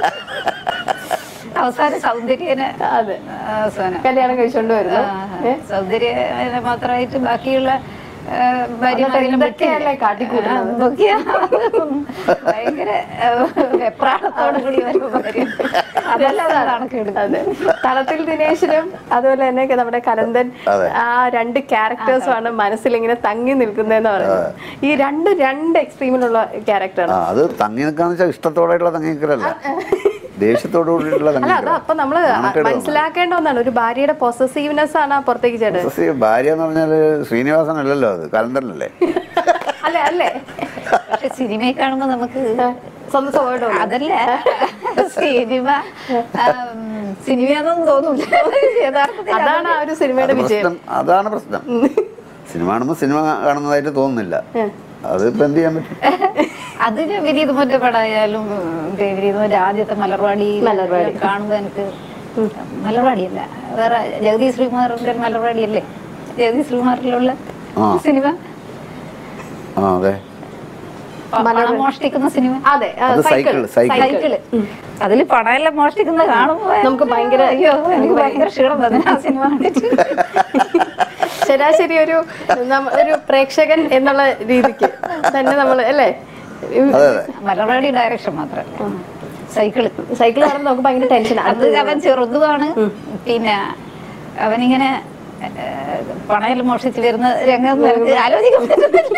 Speaker 3: അവസാന സൗന്ദര്യന്
Speaker 2: അതെ
Speaker 3: അവസാനം
Speaker 2: കല്യാണം കഴിച്ചോണ്ട് വരുന്നു ഏ?
Speaker 3: സൗന്ദര്യ മാത്രമായിട്ട് ബാക്കിയുള്ള ആ, ഭാര്യമാരെല്ലാം വിട്ട്
Speaker 2: എന്തൊക്കെയല്ലേ കാട്ടിക്കൂട്ടുന്നത്?
Speaker 3: ആ, എന്തൊക്കെയാ? ഭയങ്കര ആ, വെപ്രാളത്തോടു കൂടി വരും ഭാര്യ അതല്ലാതെ കണക്കെടുക്കും
Speaker 2: അതെ തളത്തിൽ ദിനേശിനും അതുപോലെ തന്നെ നമ്മുടെ കലന്തൻ
Speaker 1: അതെ.
Speaker 2: ആ രണ്ട് ക്യാരക്ടേഴ്സും ആണ് മനസ്സിൽ ഇങ്ങനെ തങ്ങി നിൽക്കുന്നതെന്ന് പറയുന്നത് ഈ രണ്ട് രണ്ട് എക്സ്ട്രീമിലുള്ള
Speaker 1: ആ
Speaker 2: ക്യാരക്ടറാണ്
Speaker 1: അത് തങ്ങി നിൽക്കാന്ന് വെച്ചാൽ ഇഷ്ടത്തോടെയുള്ള തങ്ങി നിൽക്കലല്ല ദേഷ്യത്തോടു കൂടിയിട്ടുള്ള തങ്ങി
Speaker 2: അല്ല അത് അപ്പൊ നമ്മള്
Speaker 1: നാണക്കേട്
Speaker 2: മനസ്സിലാക്കേണ്ട ഒന്നാണ് ഒരു ഭാര്യയുടെ പൊസസീവ്നെസ് ആണ് ആ പുറത്തേക്ക് ചേട്ടൻ
Speaker 1: നിൽക്കൽ. ഭാര്യ എന്ന് പറഞ്ഞാൽ ശ്രീനിവാസൻ അല്ലല്ലോ അത് കലന്തരനല്ലേ
Speaker 2: അല്ലേ അല്ലേ
Speaker 3: പക്ഷെ സിനിമയിൽ കാണുമ്പോ നമുക്ക്
Speaker 2: സ്വന്തം സ്വഭാവം തോന്നും.
Speaker 3: അതല്ല സിനിമ സിനിമയാണെന്ന് തോന്നൂല യഥാർത്ഥത്തിൽ
Speaker 2: അതാണ് ആ ഒരു സിനിമയുടെ
Speaker 1: അത്
Speaker 2: വിജയം
Speaker 1: പ്രശ്നം അതാണ് പ്രശ്നം സിനിമ കാണുമ്പോൾ സിനിമ കാണുന്നതായിട്ട് തോന്നുന്നില്ല അതിപ്പോ എന്ത് ചെയ്യാൻ പറ്റും
Speaker 3: അതിന് വിനീതമോന്റെ പടമായാലും വിനീതമോന്റെ ആദ്യത്തെ മലർവാടി
Speaker 2: മലർവാടി.
Speaker 3: കാണുമ്പോ എനിക്ക് മലർവാടിയല്ല വേറെ ജഗദീഷ് ശ്രീകുമാറിന്റെ മലർവാടി അല്ലേ ജഗദീഷ് ശ്രീകുമാറിലുള്ള
Speaker 1: ആ.
Speaker 3: സിനിമ
Speaker 1: ആ അതെ
Speaker 3: പ- പണം മോഷ്ടിക്കുന്ന സിനിമ
Speaker 2: അതെ ആ,
Speaker 1: അത്
Speaker 2: സൈക്കിൾ
Speaker 1: സൈക്കിൾ സൈക്കിൾ
Speaker 3: സൈക്കിള് അതില് പണമെല്ലാം മോഷ്ടിക്കുന്നത് കാണുമ്പോ
Speaker 2: നമുക്ക് ഭയങ്കര-
Speaker 3: അയ്യോ എനിക്ക് ഭയങ്കര ക്ഷീണം തന്നെ ആ സിനിമ കണ്ടിട്ട്
Speaker 2: ശരാശരി ഒരു നമ്മ- ഒരു പ്രേക്ഷകൻ എന്നുള്ള രീതിക്ക് തന്നെ നമ്മൾ അല്ലേ
Speaker 1: അതെ അതെ
Speaker 3: മലർവാടി ഡയറക്ഷൻ മാത്രല്ല സൈക്കിള്
Speaker 2: സൈക്കിൾ കാണുമ്പോൾ നമുക്ക് ഭയങ്കര ടെൻഷൻ
Speaker 3: അത് അവൻ ചെറുതുമാണ് പിന്നെ അവനിങ്ങനെ പണയിൽ മോഷിച്ച് വരുന്ന രംഗം നമുക്ക് ആലോചിക്കാൻ പറ്റുന്നില്ല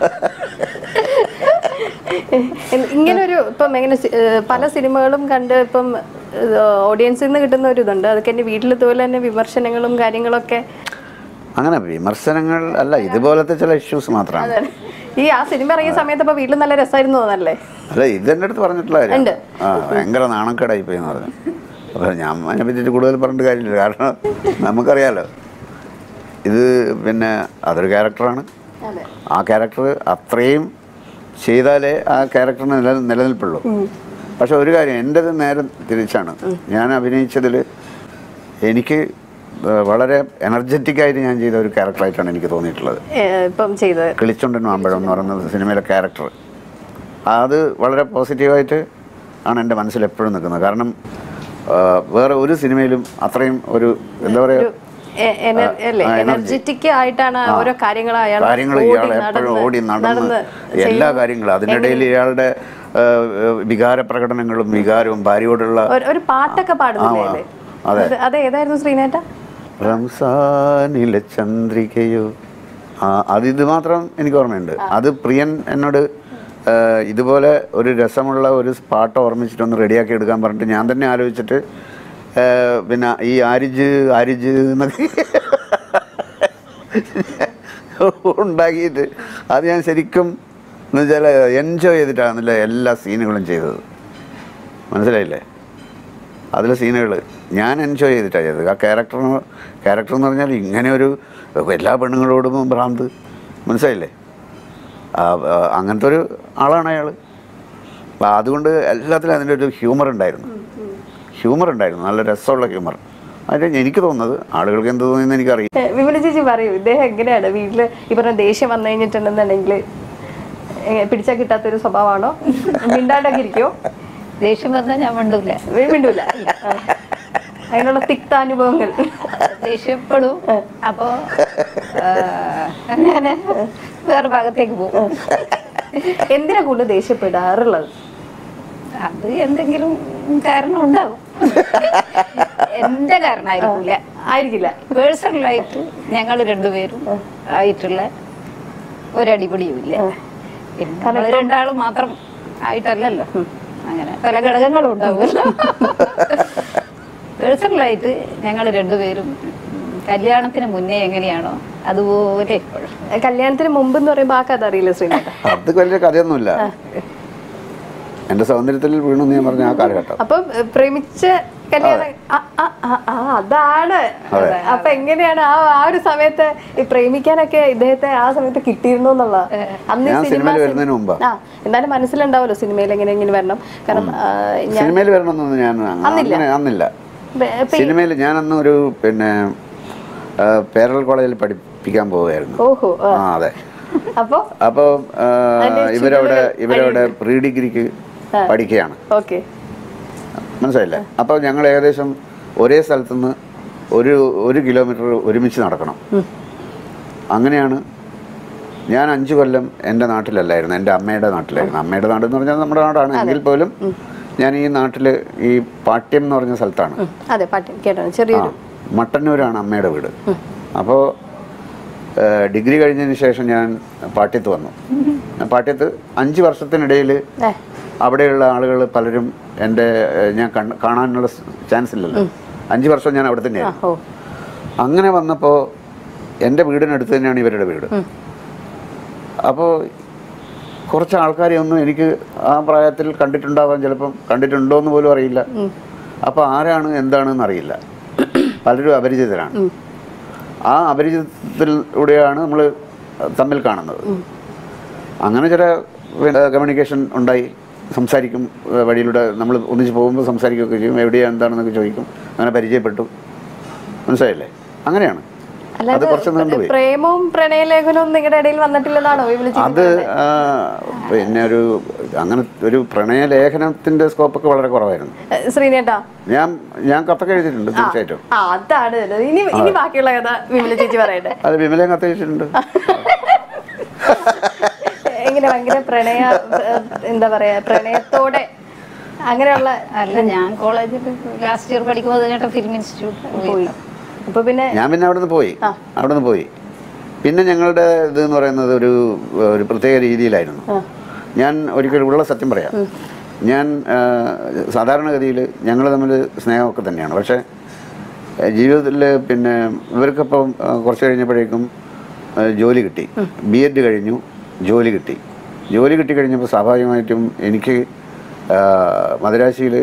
Speaker 2: ഇങ്ങനെ ഒരു ഇപ്പം എങ്ങനെ സി- ഏഹ് പല സിനിമകളും കണ്ട് ഇപ്പം ഓഡിയൻസിൽ നിന്ന് കിട്ടുന്ന ഒരു ഇതുണ്ട് അതൊക്കെ എന്റെ വീട്ടിൽ ഇതുപോലെ തന്നെ വിമർശനങ്ങളും കാര്യങ്ങളൊക്കെ
Speaker 1: അങ്ങനെ വിമർശനങ്ങൾ അല്ല ഇതുപോലത്തെ ചില ഇഷ്യൂസ് മാത്രമാണ്
Speaker 2: അതെ. ഈ ആ സിനിമ ഇറങ്ങിയ സമയത്ത് അപ്പൊ വീട്ടിൽ നല്ല രസമായിരുന്നു തോന്നല്ലേ
Speaker 1: അല്ല ഇത് എൻ്റെ അടുത്ത് പറഞ്ഞിട്ടുള്ള കാര്യം
Speaker 2: ഉണ്ട്.
Speaker 1: ആ ഭയങ്കര നാണക്കേടായി പോയി എന്ന് പറഞ്ഞു അപ്പോൾ ഞാൻ അതിനെ പറ്റിയിട്ട് കൂടുതൽ പറഞ്ഞിട്ട് കാര്യമില്ല കാരണം നമുക്കറിയാലോ ഇത് പിന്നെ അതൊരു ക്യാരക്ടറാണ്
Speaker 2: അതെ
Speaker 1: ആ ക്യാരക്ടർ അത്രയും ചെയ്താലേ ആ ക്യാരക്ടറിന് നില നിലനിൽപ്പുള്ളൂ പക്ഷെ ഒരു കാര്യം എൻ്റെത് നേരെ തിരിച്ചാണ് ഞാൻ അഭിനയിച്ചതിൽ എനിക്ക് ഏഹ്, വളരെ എനർജറ്റിക് ആയിട്ട് ഞാൻ ചെയ്ത ഒരു ക്യാരക്ടറായിട്ടാണ് എനിക്ക് തോന്നിയിട്ടുള്ളത്
Speaker 2: ഏഹ് ഇപ്പം ചെയ്തത്
Speaker 1: കിളിച്ചുണ്ടൻ മാമ്പഴം എന്ന് പറയുന്ന സിനിമയിലെ ക്യാരക്ടർ അത് വളരെ പോസിറ്റീവായിട്ട് ആണ് എൻ്റെ മനസ്സിൽ എപ്പോഴും നിൽക്കുന്നത് കാരണം ആ, വേറെ ഒരു സിനിമയിലും അത്രയും ഒരു എന്താ പറയുക
Speaker 2: എ- എന- അല്ലേ
Speaker 1: ആ, energy.
Speaker 2: എനർജറ്റിക് ആയിട്ടാണ് ഓരോ കാര്യങ്ങൾ അയാൾ
Speaker 1: കാര്യങ്ങൾ
Speaker 2: ഓടി
Speaker 1: ഇയാൾ എപ്പോഴും
Speaker 2: നടന്ന്
Speaker 1: ഓടി നടന്ന്
Speaker 2: നടന്ന്
Speaker 1: എല്ലാ
Speaker 2: ചെയ്യുന്നു.
Speaker 1: കാര്യങ്ങളും അതിനിടയിൽ ഇയാളുടെ ആ, വികാര പ്രകടനങ്ങളും വികാരവും ഭാര്യയോടുള്ള
Speaker 2: ഒരു- ഒരു പാട്ടൊക്കെ പാടുന്നില്ലേ
Speaker 1: ആ,
Speaker 2: അതില്?
Speaker 1: അതെ.
Speaker 2: അത് അത് ഏതായിരുന്നു ശ്രീനേട്ട
Speaker 1: റംസാനിലെ ചന്ദ്രികയോ ആ അത് ഇത് മാത്രം എനിക്ക് ഓർമ്മയുണ്ട് അത് പ്രിയൻ എന്നോട് ആ, ഇതുപോലെ ഒരു രസമുള്ള ഒരു പാട്ട് ഓർമ്മിച്ചിട്ടൊന്ന് റെഡിയാക്കി എടുക്കാൻ പറഞ്ഞിട്ട് ഞാൻ തന്നെ ആലോചിച്ചിട്ട് ആ, പിന്നെ ഈ ആരിജ് ആരിജ് എന്നൊക്കെ ഉണ്ടാക്കിയിട്ട് അത് ഞാൻ ശരിക്കും എന്ന് വെച്ചാൽ എൻജോയ് ചെയ്തിട്ടാണല്ലേ എല്ലാ സീനുകളും ചെയ്തത് മനസ്സിലായില്ലേ അതിലെ സീനുകൾ ഞാൻ എൻജോയ് ചെയ്തിട്ടാണ് ചെയ്തത് ആ ക്യാരക്ടർ ക്യാരക്ടർ എന്ന് പറഞ്ഞാൽ ഇങ്ങനെ ഒരു എല്ലാ പെണ്ണുങ്ങളോടും ഭ്രാന്ത് മനസ്സിലായില്ലേ ആ, ആ, അങ്ങനത്തെ ഒരു ആളാണ് അയാൾ അപ്പം അതുകൊണ്ട് എല്ലാത്തിലും അതിൻ്റെ ഒരു ഹ്യൂമർ ഉണ്ടായിരുന്നു ഹ്യൂമർ ഉണ്ടായിരുന്നു നല്ല രസമുള്ള ഹ്യൂമർ അതിന് എനിക്ക് തോന്നുന്നത് ആളുകൾക്ക് എന്ത് തോന്നിയെന്ന് എനിക്കറിയാം
Speaker 2: ഏ, വിമല ചേച്ചി പറയൂ ഇദ്ദേഹം എങ്ങനെയാണ് വീട്ടില് ഈ പറഞ്ഞ ദേഷ്യം വന്നു കഴിഞ്ഞിട്ടുണ്ടെന്നുണ്ടെങ്കിൽ എ- പിടിച്ചാൽ കിട്ടാത്തൊരു സ്വഭാവമാണോ മിണ്ടാണ്ടൊക്കെ ഇരിക്കോ
Speaker 3: ദേഷ്യം വന്നാൽ ഞാൻ മിണ്ടൂല
Speaker 2: വി- മിണ്ടൂല ആ. അതിനുള്ള തിക്താനുഭവങ്ങൾ
Speaker 3: ദേഷ്യപ്പെടും അപ്പോ ഞാൻ വേറെ ഭാഗത്തേക്ക് പോകും
Speaker 2: എന്തിനാ കൂടുതൽ ദേഷ്യപ്പെടാറുള്ളത്
Speaker 3: അത് എന്തെങ്കിലും കാരണം ഉണ്ടാവും എന്റെ കാരണമായിരിക്കില്ല
Speaker 2: ആയിരിക്കില്ല
Speaker 3: പേഴ്സണലായിട്ട് ഞങ്ങൾ രണ്ടുപേരും ആയിട്ടുള്ള ഒരടിപിടിയും ഇല്ല പിന്നെ നമ്മൾ രണ്ടാളും മാത്രം ആയിട്ടല്ലല്ലോ അങ്ങനെ പല ഘടകങ്ങളും ഉണ്ടാവുമല്ലോ പേഴ്സണലായിട്ട് ഞങ്ങൾ രണ്ടുപേരും കല്യാണത്തിന് മുന്നേ എങ്ങനെയാണോ അതുപോലെ ഇപ്പോഴും
Speaker 2: കല്യാണത്തിന് മുമ്പ് എന്ന് പറയുമ്പോൾ ആ കഥ അറിയില്ല ശ്രീനാഥ
Speaker 1: അത് വലിയ കഥയൊന്നുമില്ല എൻ്റെ സൗന്ദര്യത്തിൽ വീണു എന്ന് ഞാൻ പറഞ്ഞ ആ കാലഘട്ടം
Speaker 2: അപ്പൊ ഏഹ്, പ്രേമിച്ച കല്യാണം ആ, ആ, ആ, ആ, അതാണ് അപ്പൊ എങ്ങനെയാണ് ആ ആ ഒരു സമയത്ത് ഈ പ്രേമിക്കാനൊക്കെ ഇദ്ദേഹത്തെ ആ സമയത്ത് കിട്ടിയിരുന്നു എന്നുള്ള അന്ന് ഈ
Speaker 1: ഞാൻ
Speaker 2: സിനിമ
Speaker 1: സിനിമയിൽ വരുന്നതിന് മുമ്പാ
Speaker 2: ആ എന്തായാലും മനസ്സിലുണ്ടാവല്ലോ സിനിമയിൽ എങ്ങനെ എങ്ങനെ വരണം കാരണം ആ, ഞാൻ
Speaker 1: സിനിമയിൽ വരണമെന്നൊന്നും ഞാൻ അങ്ങനെ അന്നില്ല
Speaker 2: ബെ- ഇപ്പൊ ഈ-
Speaker 1: സിനിമയിൽ ഞാനന്ന് ഒരു പിന്നെ ആ, പേരൽ കോളേജിൽ പഠിപ്പിക്കാൻ പോവുകയായിരുന്നു
Speaker 2: ഓഹോ ആ.
Speaker 1: ആ അതെ
Speaker 2: അപ്പൊ
Speaker 1: അപ്പോൾ ഇവരവിടെ ഇവരവിടെ പ്രീ ഡിഗ്രിക്ക് പഠിക്കുകയാണ്
Speaker 2: ഓക്കെ
Speaker 1: മനസ്സിലായില്ലേ അപ്പോൾ ഞങ്ങൾ ഏകദേശം ഒരേ സ്ഥലത്തുനിന്ന് ഒരു ഒരു കിലോമീറ്റർ ഒരുമിച്ച് നടക്കണം അങ്ങനെയാണ് ഞാൻ അഞ്ചു കൊല്ലം എൻ്റെ നാട്ടിലല്ലായിരുന്നു എൻ്റെ അമ്മയുടെ നാട്ടിലായിരുന്നു അമ്മയുടെ നാട് എന്ന് പറഞ്ഞാൽ നമ്മുടെ നാടാണ് എങ്കിൽ പോലും ഞാൻ ഈ നാട്ടിൽ ഈ പാട്യം എന്ന് പറഞ്ഞ സ്ഥലത്താണ്
Speaker 2: അതെ പാട്ട് കേട്ടോ
Speaker 1: ആ
Speaker 2: ചെറിയൊരു
Speaker 1: മട്ടന്നൂരാണ് അമ്മയുടെ വീട് അപ്പോൾ ഡിഗ്രി കഴിഞ്ഞതിന് ശേഷം ഞാൻ പാട്യത്ത് വന്നു പാട്യത്ത് അഞ്ച് വർഷത്തിനിടയിൽ
Speaker 2: ഏ,
Speaker 1: അവിടെയുള്ള ആളുകൾ പലരും എൻ്റെ ഏഹ്, ഞാൻ കണ്ണ് കാണാനുള്ള ചാൻസ് ഇല്ലല്ലോ അഞ്ച് വർഷം ഞാൻ അവിടെ
Speaker 2: ആ,
Speaker 1: തന്നെയായിരുന്നു
Speaker 2: ഓ
Speaker 1: അങ്ങനെ വന്നപ്പോൾ എൻ്റെ വീടിനടുത്ത് തന്നെയാണ് ഇവരുടെ വീട് അപ്പോൾ കുറച്ച് ആൾക്കാരെ ഒന്നും എനിക്ക് ആ പ്രായത്തിൽ കണ്ടിട്ടുണ്ടാവാൻ ചിലപ്പം കണ്ടിട്ടുണ്ടോ എന്ന് പോലും അറിയില്ല അപ്പോൾ ആരാണ് എന്താണെന്ന് അറിയില്ല പലരും അപരിചിതരാണ് ആ അപരിചിതത്തിലൂടെയാണ് നമ്മൾ തമ്മിൽ കാണുന്നത് അങ്ങനെ ചില കമ്മ്യൂണിക്കേഷൻ ഉണ്ടായി സംസാരിക്കും ഏഹ് വഴിയിലൂടെ നമ്മൾ ഒന്നിച്ച് പോകുമ്പോൾ സംസാരിക്കുകയൊക്കെ ചെയ്യും എവിടെയാണ് എന്താണെന്നൊക്കെ ചോദിക്കും അങ്ങനെ പരിചയപ്പെട്ടു മനസ്സിലായില്ലേ അങ്ങനെയാണ് അത് കുറച്ച് നീണ്ടുപോയി
Speaker 2: പ്രേമവും പ്രണയലേഖനവും നിങ്ങളുടെ ഇടയിൽ വന്നിട്ടില്ലെന്നാണോ വിളിച്ചത്
Speaker 1: അത് ആ, പിന്നെ ഒരു അങ്ങനെ ഒരു പ്രണയലേഖനത്തിന്റെ സ്കോപ്പൊക്കെ വളരെ കുറവായിരുന്നു
Speaker 2: ശ്രീനേട്ടാ
Speaker 1: ഞാൻ ഞാൻ കത്തൊക്കെ എഴുതിയിട്ടുണ്ട് തീർച്ചയായിട്ടും
Speaker 2: ആ അതാണ് ഇത്. ഇനി ഇനി ബാക്കിയുള്ള കഥ വിമല ചേച്ചി പറയട്ടെ
Speaker 1: അത് വിമലയും കത്തയച്ചിട്ടുണ്ട്
Speaker 2: എങ്ങനെ ഭയങ്കര പ്രണയ ഏഹ്, എന്താ പറയാ പ്രണയത്തോടെ അങ്ങനെയുള്ള
Speaker 3: അല്ല ഞാൻ കോളേജിൽ ലാസ്റ്റ് ഇയർ പഠിക്കുമ്പോൾ ചേട്ടൻ ഫിലിം ഇൻസ്റ്റിറ്റ്യൂട്ട് പോയി
Speaker 2: അപ്പൊ പിന്നെ
Speaker 1: ഞാൻ പിന്നെ അവിടെ നിന്ന് പോയി അവിടെ നിന്ന് പോയി പിന്നെ ഞങ്ങളുടെ ഇത് എന്ന് പറയുന്നത് ഒരു ഒരു പ്രത്യേക രീതിയിലായിരുന്നു ഞാൻ ഒരിക്കലും ഉള്ള സത്യം പറയാം ഞാൻ സാധാരണഗതിയിൽ ഞങ്ങൾ തമ്മിൽ സ്നേഹമൊക്കെ തന്നെയാണ് പക്ഷേ ഏഹ്, ജീവിതത്തിൽ പിന്നെ ഇവർക്കിപ്പം ആ, കുറച്ച് കഴിഞ്ഞപ്പോഴേക്കും ആ, ജോലി കിട്ടി ബി എഡ് കഴിഞ്ഞു ജോലി കിട്ടി ജോലി കിട്ടി കഴിഞ്ഞപ്പോൾ സ്വാഭാവികമായിട്ടും എനിക്ക് മദരാശിയിൽ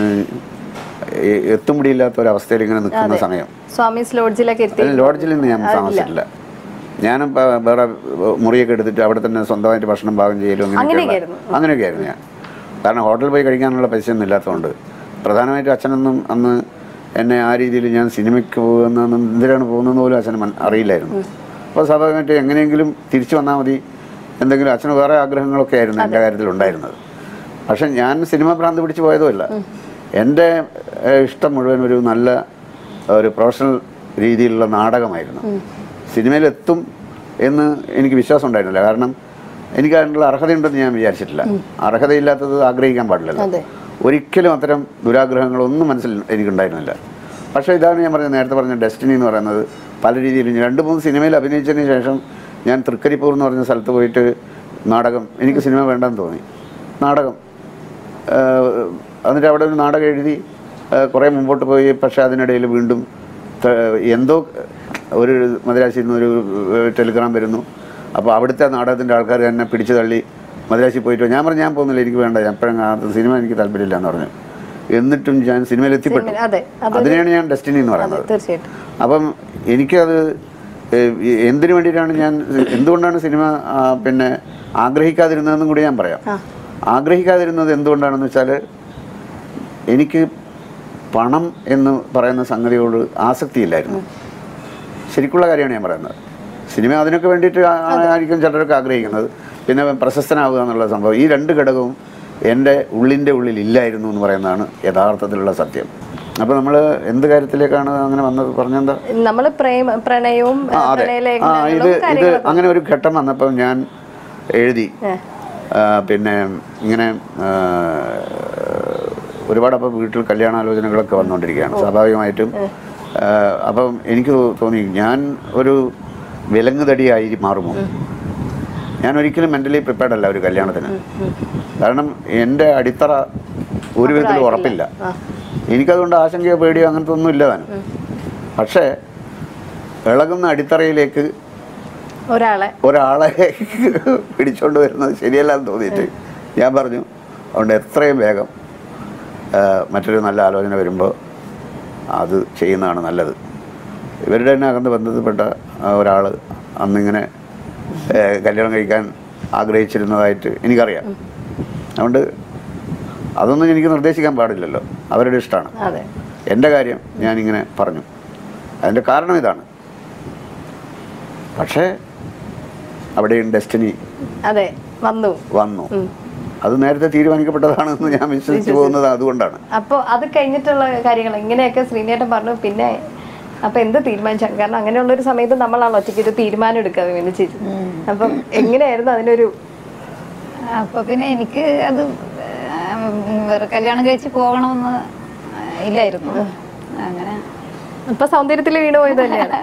Speaker 1: എത്തുമുടിയില്ലാത്ത ഒരവസ്ഥയിൽ ഇങ്ങനെ നിൽക്കുന്ന സമയം
Speaker 2: സ്വാമീസ് ലോഡ്ജിലൊക്കെ എത്തി
Speaker 1: അതിന് ലോഡ്ജിൽ നിന്ന് ഞാൻ താമസിച്ചിട്ടില്ല ഞാനും പ- വേറെ മുറിയൊക്കെ എടുത്തിട്ട് അവിടെ തന്നെ സ്വന്തമായിട്ട് ഭക്ഷണം പാകം ചെയ്യലും അങ്ങനെയൊക്കെയുള്ള
Speaker 2: അങ്ങനെയൊക്കെയായിരുന്നു.
Speaker 1: അങ്ങനെയൊക്കെയായിരുന്നു ഞാൻ കാരണം ഹോട്ടലിൽ പോയി കഴിക്കാനുള്ള പൈസയൊന്നും ഇല്ലാത്തതുകൊണ്ട് പ്രധാനമായിട്ടും അച്ഛനൊന്നും അന്ന് എന്നെ ആ രീതിയിൽ ഞാൻ സിനിമയ്ക്ക് പോകുന്നതെന്നും എന്തിനാണ് പോകുന്നതെന്ന് പോലും അച്ഛന് മൻ- അറിയില്ലായിരുന്നു അപ്പോൾ സ്വാഭാവികമായിട്ട് എങ്ങനെയെങ്കിലും തിരിച്ചു വന്നാൽ മതി എന്തെങ്കിലും അച്ഛന് വേറെ ആഗ്രഹങ്ങളൊക്കെ ആയിരുന്നു എൻ്റെ കാര്യത്തിൽ ഉണ്ടായിരുന്നത് പക്ഷെ ഞാൻ സിനിമ ഭ്രാന്ത് പിടിച്ച് പോയതുമല്ല എൻ്റെ ഏഹ്, ഇഷ്ടം മുഴുവൻ ഒരു നല്ല ഒരു പ്രൊഫഷണൽ രീതിയിലുള്ള നാടകമായിരുന്നു സിനിമയിലെത്തും എന്ന് എനിക്ക് വിശ്വാസം ഉണ്ടായിരുന്നില്ല കാരണം എനിക്ക് അതിനുള്ള അർഹതയുണ്ടെന്ന് ഞാൻ വിചാരിച്ചിട്ടില്ല അർഹതയില്ലാത്തത് ആഗ്രഹിക്കാൻ പാടില്ലല്ലോ
Speaker 2: അതെ.
Speaker 1: ഒരിക്കലും അത്തരം ദുരാഗ്രഹങ്ങളൊന്നും മനസ്സിൽ എനിക്കുണ്ടായിരുന്നില്ല പക്ഷേ ഇതാണ് ഞാൻ പറഞ്ഞത് നേരത്തെ പറഞ്ഞ ഡെസ്റ്റിനി എന്ന് പറയുന്നത് പല രീതിയിലും രണ്ട് മൂന്ന് സിനിമയിൽ അഭിനയിച്ചതിന് ശേഷം ഞാൻ തൃക്കരിപ്പൂർ എന്ന് പറഞ്ഞ സ്ഥലത്ത് പോയിട്ട് നാടകം എനിക്ക് സിനിമ വേണ്ടെന്ന് തോന്നി നാടകം ഏഹ് എന്നിട്ട് അവിടെ ഒരു നാടകം എഴുതി ഏഹ് കുറേ മുമ്പോട്ട് പോയി പക്ഷേ അതിനിടയിൽ വീണ്ടും ത- എന്തോ ഒരു മദ്രാശിയിൽ നിന്ന് ഒരു ഏഹ് ടെലിഗ്രാം വരുന്നു അപ്പോൾ അവിടുത്തെ നാടകത്തിൻ്റെ ആൾക്കാർ എന്നെ പിടിച്ചു തള്ളി മദ്രാശി പോയിട്ട് ഞാൻ പറഞ്ഞു ഞാൻ പോകുന്നില്ല എനിക്ക് വേണ്ട ഞാൻ എപ്പോഴും ആ സിനിമ എനിക്ക് താല്പര്യമില്ല എന്ന് പറഞ്ഞു എന്നിട്ടും ഞാൻ സിനിമയിൽ എത്തിപ്പെട്ടു
Speaker 2: അതെ
Speaker 1: അതിനെയാണ് ഞാൻ ഡെസ്റ്റിനി എന്ന് പറയുന്നത്
Speaker 2: തീർച്ചയായിട്ടും
Speaker 1: അപ്പം എനിക്കത് ഏഹ്, എന്തിനു വേണ്ടിയിട്ടാണ് ഞാൻ എന്തുകൊണ്ടാണ് സിനിമ ആ, പിന്നെ ആഗ്രഹിക്കാതിരുന്നതെന്നും കൂടി ഞാൻ പറയാം ആഗ്രഹിക്കാതിരുന്നത് എന്തുകൊണ്ടാണെന്ന് വെച്ചാൽ എനിക്ക് പണം എന്ന് പറയുന്ന സംഗതിയോട് ആസക്തിയില്ലായിരുന്നു ശരിക്കുള്ള കാര്യമാണ് ഞാൻ പറയുന്നത് സിനിമ അതിനൊക്കെ വേണ്ടിയിട്ട് ആ- ആയിരിക്കും ചിലരൊക്കെ ആഗ്രഹിക്കുന്നത് പിന്നെ പ്രശസ്തനാവുക എന്നുള്ള സംഭവം ഈ രണ്ട് ഘടകവും എൻ്റെ ഉള്ളിൻ്റെ ഉള്ളിൽ ഇല്ലായിരുന്നു എന്ന് പറയുന്നതാണ് യഥാർത്ഥത്തിലുള്ള സത്യം അപ്പോൾ നമ്മൾ എന്ത് കാര്യത്തിലേക്കാണ് അങ്ങനെ വന്നത് പറഞ്ഞെന്താ
Speaker 2: നമ്മള് പ്രേമ പ്രണയവും
Speaker 1: ആ അതെ ആ ഇത്
Speaker 2: പ്രണയലേഖനങ്ങളും
Speaker 1: ഇത്
Speaker 2: കാര്യങ്ങളും
Speaker 1: അങ്ങനെ ഒരു ഘട്ടം വന്നപ്പോൾ ഞാൻ എഴുതി ആ, പിന്നെ ഇങ്ങനെ ആ, ഒരുപാട് അപ്പോൾ വീട്ടിൽ കല്യാണാലോചനകളൊക്കെ വന്നുകൊണ്ടിരിക്കുകയാണ് സ്വാഭാവികമായിട്ടും ആ, അപ്പം എനിക്ക് തോന്നി ഞാൻ ഒരു വിലങ്ങുതടിയായി മാറുമോ ഞാൻ ഒരിക്കലും മെൻ്റലി പ്രിപ്പയർഡ് അല്ല ഒരു കല്യാണത്തിന് കാരണം എൻ്റെ അടിത്തറ ഒരു വിധത്തിലും ഉറപ്പില്ല എനിക്കതുകൊണ്ട് ആശങ്കയോ പേടിയോ അങ്ങനത്തെ ഒന്നും ഇല്ല താനും പക്ഷേ ഇളകുന്ന അടിത്തറയിലേക്ക്
Speaker 2: ഒരാളെ
Speaker 1: ഒരാളെ പിടിച്ചോണ്ട് വരുന്നത് ശരിയല്ല എന്ന് തോന്നിയിട്ട് ഞാൻ പറഞ്ഞു അതുകൊണ്ട് എത്രയും വേഗം ആ, മറ്റൊരു നല്ല ആലോചന വരുമ്പോൾ അത് ചെയ്യുന്നതാണ് നല്ലത് ഇവരുടെ തന്നെ അകന്ന് ബന്ധപ്പെട്ട ഒരാൾ അന്നിങ്ങനെ ഏ, കല്യാണം കഴിക്കാൻ ആഗ്രഹിച്ചിരുന്നതായിട്ട് എനിക്കറിയാം അതുകൊണ്ട് അതൊന്നും എനിക്ക് നിർദ്ദേശിക്കാൻ പാടില്ലല്ലോ അവരുടെ ഇഷ്ടമാണ്
Speaker 2: അതെ
Speaker 1: എൻ്റെ കാര്യം ഞാനിങ്ങനെ പറഞ്ഞു അതിൻ്റെ കാരണം ഇതാണ് പക്ഷേ അവിടെയും ഡെസ്റ്റിനി
Speaker 2: അതെ വന്നു
Speaker 1: വന്നു അത് നേരത്തെ തീരുമാനിക്കപ്പെട്ടതാണെന്ന് ഞാൻ വിശ്വസിച്ച് പോകുന്നത് അതുകൊണ്ടാണ്
Speaker 2: അപ്പോൾ അത് കഴിഞ്ഞിട്ടുള്ള കാര്യങ്ങൾ ഇങ്ങനെയൊക്കെ ശ്രീനേട്ടൻ പറഞ്ഞു പിന്നെ അപ്പൊ എന്ത് തീരുമാനിച്ചു കാരണം അങ്ങനെയുള്ള ഒരു സമയത്ത് നമ്മളാണ് ഒറ്റയ്ക്ക് ഒരു തീരുമാനം എടുക്കാതെ വേണ്ടി ചേച്ചി അപ്പം എങ്ങനെയായിരുന്നു അതിനൊരു
Speaker 3: അപ്പൊ പിന്നെ എനിക്ക് അത് ഉം, വേറെ കല്യാണം കഴിച്ച് പോകണമെന്ന് ഇല്ലായിരുന്നു അങ്ങനെ
Speaker 2: ഇപ്പൊ സൗന്ദര്യത്തിൽ വീണു പോയത് തന്നെയാണ്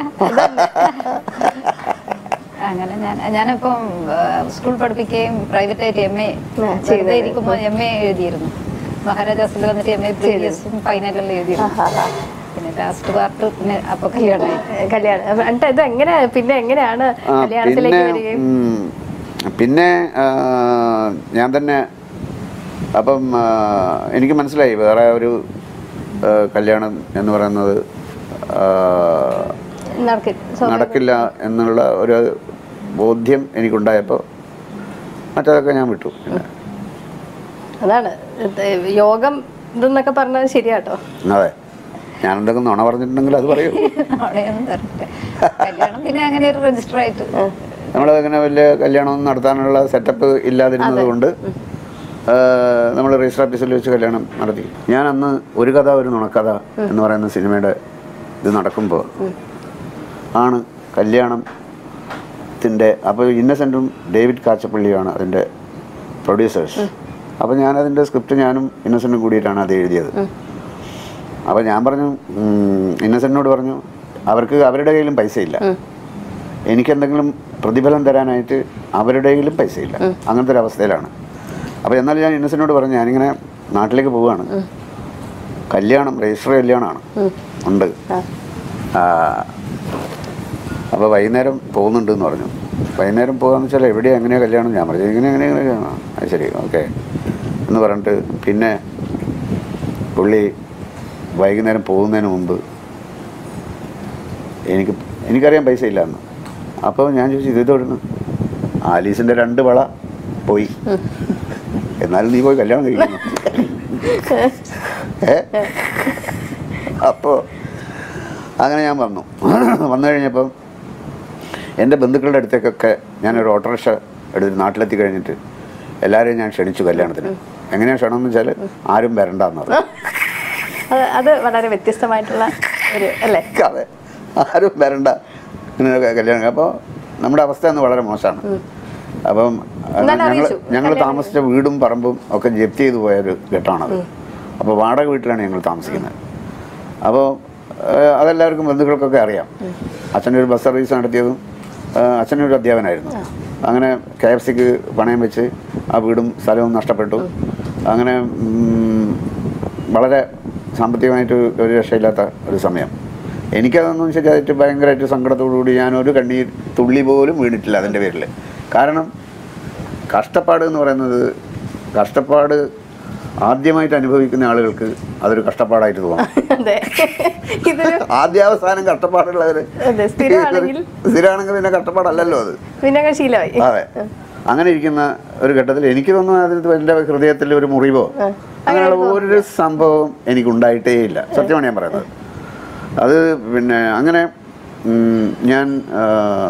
Speaker 3: അങ്ങനെ ഞാൻ ഞാനിപ്പം ആ, സ്കൂൾ പഠിപ്പിക്കുകയും പ്രൈവറ്റായിട്ട് എം എ ചെയ്തിരിക്കുമ്പോൾ എം എ എഴുതിയിരുന്നു മഹാരാജാസിൽ വന്നിട്ട് എം എ പ്രീവിയസും ഫൈനലെല്ലാം എഴുതിയിരുന്നു പിന്നെ ലാസ്റ്റ് പാർട്ട് പിന്നെ അപ്പൊ കല്യാണമായി
Speaker 2: കല്യാണം അപ്പൊ എന്നിട്ട് ഇത് എങ്ങനെ പിന്നെ എങ്ങനെയാണ്
Speaker 1: ആ,
Speaker 2: കല്യാണത്തിലേക്ക്
Speaker 1: പിന്നെ
Speaker 2: വരികയും
Speaker 1: ഉം, പിന്നെ ആ, ഞാൻ തന്നെ അപ്പം ആ, എനിക്ക് മനസ്സിലായി വേറെ ഒരു ആ, കല്യാണം എന്ന് പറയുന്നത് ആ,
Speaker 2: നടക്കി- സ്വ-
Speaker 1: നടക്കില്ല എന്നുള്ള ഒരു ബോധ്യം എനിക്കുണ്ടായപ്പോൾ മറ്റതൊക്കെ ഞാൻ വിട്ടു പിന്നെ
Speaker 2: അതാണ് ഇത് യോഗം ഇതെന്നൊക്കെ പറഞ്ഞത് ശരിയാട്ടോ
Speaker 1: അതെ ഞാൻ എന്തെങ്കിലും നുണ പറഞ്ഞിട്ടുണ്ടെങ്കിൽ അത് പറയൂ
Speaker 3: അവിടെയൊന്നും തരട്ടെ കല്യാണം പിന്നെ അങ്ങനെ ഒരു രജിസ്റ്റർ ആയിട്ട്
Speaker 1: നമ്മളങ്ങനെ വലിയ കല്യാണം നടത്താനുള്ള സെറ്റപ്പ് ഇല്ലാതിരുന്നത് കൊണ്ട് നമ്മൾ രജിസ്റ്റർ ഓഫീസിൽ വെച്ച് കല്യാണം നടത്തി ഞാൻ അന്ന് ഒരു കഥ ഒരു നുണക്കഥ എന്ന് പറയുന്ന സിനിമയുടെ ഇത് നടക്കുമ്പോൾ ആണ് കല്യാണത്തിൻ്റെ അപ്പോൾ ഇന്നസെൻറ്റും ഡേവിഡ് കാച്ചപ്പള്ളിയുമാണ് അതിൻ്റെ പ്രൊഡ്യൂസേഴ്സ് അപ്പോൾ ഞാനതിൻ്റെ സ്ക്രിപ്റ്റ് ഞാനും ഇന്നസെൻറ്റും കൂടിയിട്ടാണ് അത് എഴുതിയത് അപ്പോൾ ഞാൻ പറഞ്ഞു ഉം, ഇന്നസെൻറ്റിനോട് പറഞ്ഞു അവർക്ക് അവരുടെ കയ്യിലും പൈസ ഇല്ല എനിക്ക് എന്തെങ്കിലും പ്രതിഫലം തരാനായിട്ട് അവരുടെ കയ്യിലും പൈസ ഇല്ല അങ്ങനത്തെ ഒരു അവസ്ഥയിലാണ് അപ്പോൾ എന്നാൽ ഞാൻ ഇന്നസെൻറ്റിനോട് പറഞ്ഞു ഞാനിങ്ങനെ നാട്ടിലേക്ക് പോവുകയാണ് കല്യാണം രജിസ്റ്റർ കല്യാണമാണ് ഉണ്ട് അപ്പോൾ വൈകുന്നേരം പോകുന്നുണ്ട് എന്ന് പറഞ്ഞു വൈകുന്നേരം പോകാന്ന് വെച്ചാൽ എവിടെയാണ് എങ്ങനെയാണ് കല്യാണം ഞാൻ പറഞ്ഞു ഇങ്ങനെ എങ്ങനെ എങ്ങനെ ആ, അത് ശരി ഓക്കെ എന്ന് പറഞ്ഞിട്ട് പിന്നെ പുള്ളി വൈകുന്നേരം പോകുന്നതിന് മുമ്പ് എനിക്ക് എനിക്കറിയാൻ പൈസ ഇല്ല എന്ന് അപ്പോൾ ഞാൻ ചോദിച്ചു ഇത് ഇതോടുന്നു ആലീസിൻ്റെ രണ്ട് വള പോയി എന്നാലും നീ പോയി കല്യാണം കഴിക്കുന്നു ഏ അപ്പോൾ അങ്ങനെ ഞാൻ വന്നു വന്നു കഴിഞ്ഞപ്പം എൻ്റെ ബന്ധുക്കളുടെ അടുത്തേക്കൊക്കെ ഞാനൊരു ഓട്ടോറിക്ഷ എടുത്ത് നാട്ടിലെത്തി കഴിഞ്ഞിട്ട് എല്ലാവരെയും ഞാൻ ക്ഷണിച്ചു കല്യാണത്തിന് എങ്ങനെയാണ് ക്ഷണം എന്ന് വെച്ചാൽ ആരും വരണ്ടെന്ന് പറഞ്ഞു
Speaker 2: അത് അത് വളരെ വ്യത്യസ്തമായിട്ടുള്ള ഒരു അല്ലേ
Speaker 1: അതെ ആരും വരണ്ട ഇങ്ങനെ കല്യാണം അപ്പോൾ നമ്മുടെ അവസ്ഥ എന്ന് വളരെ മോശമാണ് അപ്പം
Speaker 2: എന്നാലും
Speaker 1: ഞങ്ങൾ
Speaker 2: അറിയിച്ചു.
Speaker 1: ഞങ്ങൾ
Speaker 2: കല്യാണം
Speaker 1: താമസിച്ച വീടും പറമ്പും ഒക്കെ ജപ്തി ചെയ്തു പോയൊരു ഘട്ടമാണത് അപ്പോൾ വാടക വീട്ടിലാണ് ഞങ്ങൾ താമസിക്കുന്നത് അപ്പോൾ അതെല്ലാവർക്കും ബന്ധുക്കൾക്കൊക്കെ അറിയാം അച്ഛനൊരു ബസ് സർവീസ് നടത്തിയതും ആ, അച്ഛനൊരു അധ്യാപനായിരുന്നു അങ്ങനെ കെ എഫ് സിക്ക് പണയം വെച്ച് ആ വീടും സ്ഥലവും നഷ്ടപ്പെട്ടു അങ്ങനെ ഉം, വളരെ സാമ്പത്തികമായിട്ട് ഒരു രക്ഷയില്ലാത്ത ഒരു സമയം എനിക്കതൊന്നും ശരിയായിട്ട് ഭയങ്കരമായിട്ട് സങ്കടത്തോടു കൂടി ഞാൻ ഒരു കണ്ണീർ തുള്ളി പോലും വീണിട്ടില്ല അതിൻ്റെ പേരിൽ കാരണം കഷ്ടപ്പാട് എന്ന് പറയുന്നത് കഷ്ടപ്പാട് ആദ്യമായിട്ട് അനുഭവിക്കുന്ന ആളുകൾക്ക് അതൊരു കഷ്ടപ്പാടായിട്ട് തോന്നും
Speaker 2: അതെ ഇതൊരു
Speaker 1: ആദ്യാവസാനം കഷ്ടപ്പാടുള്ളവർ
Speaker 2: അതെ, സ്ഥിരമാണെങ്കിൽ?
Speaker 1: സ്ഥിരമാണെങ്കിൽ പിന്നെ കഷ്ടപ്പാടല്ലല്ലോ അത്
Speaker 2: പിന്നെ അങ്ങ് ശീലമായി
Speaker 1: അതെ അങ്ങനെ ഇരിക്കുന്ന ഒരു ഘട്ടത്തിൽ എനിക്ക് തോന്നുന്നു അതിന് എൻ്റെ ഹൃദയത്തിൽ ഒരു മുറിവോ അങ്ങനെയുള്ള ഒരു സംഭവം എനിക്കുണ്ടായിട്ടേ ഇല്ല സത്യമാണ് ഞാൻ പറയുന്നത് അത് പിന്നെ അങ്ങനെ ഉം, ഞാൻ ആ,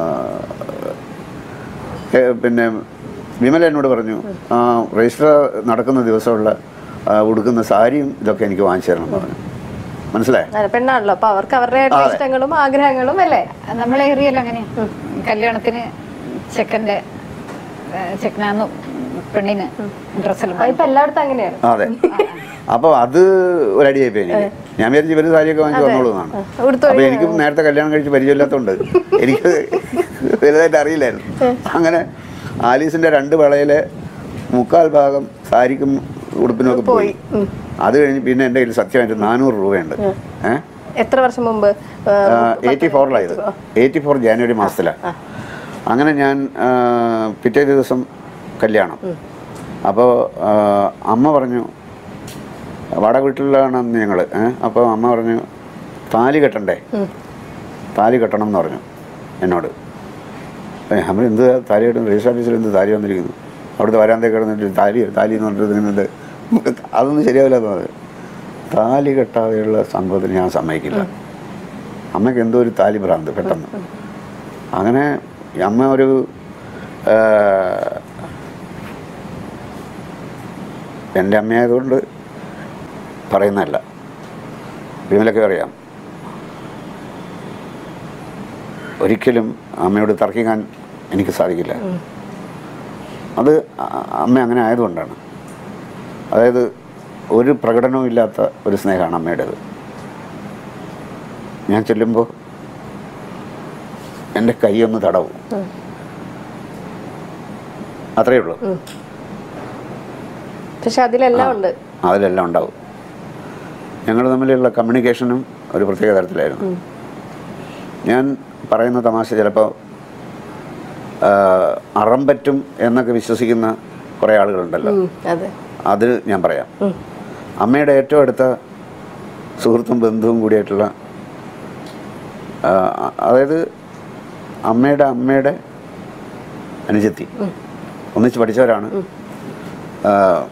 Speaker 1: ഏ, പിന്നെ വിമല എന്നോട് പറഞ്ഞു ആ രജിസ്റ്റർ നടക്കുന്ന ദിവസമുള്ള ആ, ഉടുക്കുന്ന സാരിയും ഇതൊക്കെ എനിക്ക് വാങ്ങിച്ചു തരണം എന്ന് പറഞ്ഞു മനസ്സിലായോ
Speaker 2: അതെ, പെണ്ണാണല്ലോ അപ്പൊ അവർക്ക് അവരുടെ
Speaker 1: അതെ.
Speaker 2: ഇഷ്ടങ്ങളും ആഗ്രഹങ്ങളും അല്ലേ
Speaker 3: നമ്മളെ ഏരിയയിൽ അങ്ങനെയാ കല്യാണത്തിന് ചെക്കൻ്റെ ചെക്കനാന്ന് പെണ്ണിന് ഡ്രസ്സെല്ലാം
Speaker 2: അതിപ്പോ എല്ലായിടത്തും അങ്ങനെയാണ്
Speaker 1: അതെ അപ്പോൾ അത് ഒരടിയായി പോയി എനിക്ക് ഞാൻ വിചാരിച്ചു ഇവര് സാരിയൊക്കെ വാങ്ങിച്ച് വന്നോളൂ എന്നാണ്
Speaker 2: ഉടുത്തു
Speaker 1: അപ്പോൾ എനിക്ക് നേരത്തെ കല്യാണം കഴിച്ച് പരിചയമില്ലാത്തതുകൊണ്ട് എനിക്ക് വലുതായിട്ട് അറിയില്ലായിരുന്നു അങ്ങനെ ആലീസിന്റെ രണ്ട് വളയിലെ മുക്കാൽ ഭാഗം സാരിക്കും ഉടുപ്പിനും ഒക്കെ പോയി അത് കഴിഞ്ഞ് പിന്നെ എൻ്റെ കയ്യിൽ സത്യമായിട്ട് നാനൂറ് രൂപയുണ്ട് ഏഹ്
Speaker 2: എത്ര വർഷം മുമ്പ്
Speaker 1: എയ്റ്റി ഫോറിലായത് എയ്റ്റി ഫോർ ജാനുവരി മാസത്തിലാണ് അങ്ങനെ ഞാൻ ആ, പിറ്റേ ദിവസം കല്യാണം അപ്പോൾ അമ്മ പറഞ്ഞു വാടക വീട്ടിലാണ് അന്ന് ഞങ്ങൾ അപ്പോൾ അമ്മ പറഞ്ഞു താലി കെട്ടണ്ടേ താലി കെട്ടണം എന്ന് പറഞ്ഞു എന്നോട് ഏ, നമ്മൾ എന്ത് താലി കെട്ടുന്നു രജിസ്റ്റർ ഓഫീസിൽ എന്ത് താലി വന്നിരിക്കുന്നു അവിടുത്തെ വരാന്തേ കിടന്നിട്ട് താലി താലി എന്ന് പറഞ്ഞിട്ട് നിങ്ങളുടെ അതൊന്നും ശരിയാവില്ല എന്ന് പറഞ്ഞു താലി കെട്ടാതെയുള്ള സംഭവത്തിന് ഞാൻ സമ്മതിക്കില്ല അമ്മയ്ക്ക് എന്തോ ഒരു താലി ഭ്രാന്ത് പെട്ടെന്ന് അങ്ങനെ ഈ അമ്മ ഒരു ആ, എൻ്റെ അമ്മയായതുകൊണ്ട് പറയുന്നതല്ല വിമലൊക്കെ അറിയാം ഒരിക്കലും അമ്മയോട് തർക്കിക്കാൻ എനിക്ക് സാധിക്കില്ല അത് അ- അമ്മ അങ്ങനെ ആയതുകൊണ്ടാണ് അതായത് ഒരു പ്രകടനവും ഇല്ലാത്ത ഒരു സ്നേഹമാണ് അമ്മയുടേത് ഞാൻ ചെല്ലുമ്പോൾ എൻ്റെ കൈയൊന്ന് തടവും അത്രയേ ഉള്ളൂ
Speaker 2: പക്ഷെ അതിലെല്ലാം ഉണ്ട്
Speaker 1: അതിലെല്ലാം ഉണ്ടാവും ഞങ്ങൾ തമ്മിലുള്ള കമ്മ്യൂണിക്കേഷനും ഒരു പ്രത്യേക തരത്തിലായിരുന്നു ഞാൻ പറയുന്ന തമാശ ചിലപ്പോൾ അറമ്പറ്റും എന്നൊക്കെ വിശ്വസിക്കുന്ന കുറേ ആളുകളുണ്ടല്ലോ
Speaker 2: ഉം, അതെ
Speaker 1: അത് ഞാൻ പറയാം അമ്മയുടെ ഏറ്റവും അടുത്ത സുഹൃത്തും ബന്ധുവും കൂടിയായിട്ടുള്ള ആ, അതായത് അമ്മയുടെ അമ്മയുടെ അനുജത്തി ഒന്നിച്ച് പഠിച്ചവരാണ് ആ,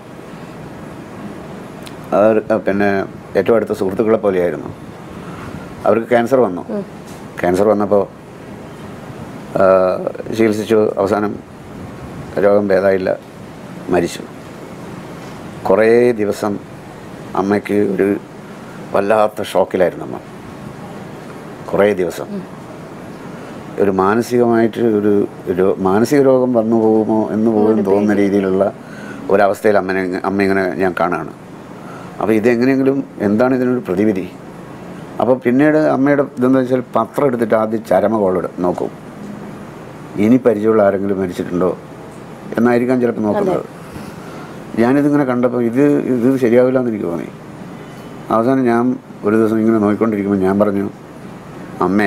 Speaker 1: അവർ പിന്നെ ഏറ്റവും അടുത്ത സുഹൃത്തുക്കളെ പോലെയായിരുന്നു അവർക്ക് ക്യാൻസർ വന്നു ക്യാൻസർ വന്നപ്പോൾ ആ, ചികിത്സിച്ചു അവസാനം രോഗം ഭേദമായില്ല മരിച്ചു കുറേ ദിവസം അമ്മയ്ക്ക് ഒരു വല്ലാത്ത ഷോക്കിലായിരുന്നു അമ്മ കുറേ ദിവസം ഒരു മാനസികമായിട്ട് ഒരു രോ- മാനസിക രോഗം വന്നു പോകുമോ എന്ന് പോലും തോന്നുന്ന രീതിയിലുള്ള ഒരവസ്ഥയിൽ അമ്മനെ അമ്മ ഇങ്ങനെ ഞാൻ കാണുകയാണ് അപ്പോൾ ഇതെങ്ങനെയെങ്കിലും എന്താണ് ഇതിനൊരു പ്രതിവിധി അപ്പോൾ പിന്നീട് അമ്മയുടെ ഇതെന്ന് വെച്ചാൽ പത്രം എടുത്തിട്ട് ആദ്യം ചരമ കോളിട് നോക്കും ഇനി പരിചയമുള്ള ആരെങ്കിലും മരിച്ചിട്ടുണ്ടോ എന്നായിരിക്കാം ചിലപ്പോൾ നോക്കുന്നത് ഞാനിതിങ്ങനെ കണ്ടപ്പോൾ ഇത് ഇത് ശരിയാവില്ല എന്ന് എനിക്ക് തോന്നി അവസാനം ഞാൻ ഒരു ദിവസം ഇങ്ങനെ നോക്കിക്കൊണ്ടിരിക്കുമ്പോൾ ഞാൻ പറഞ്ഞു അമ്മേ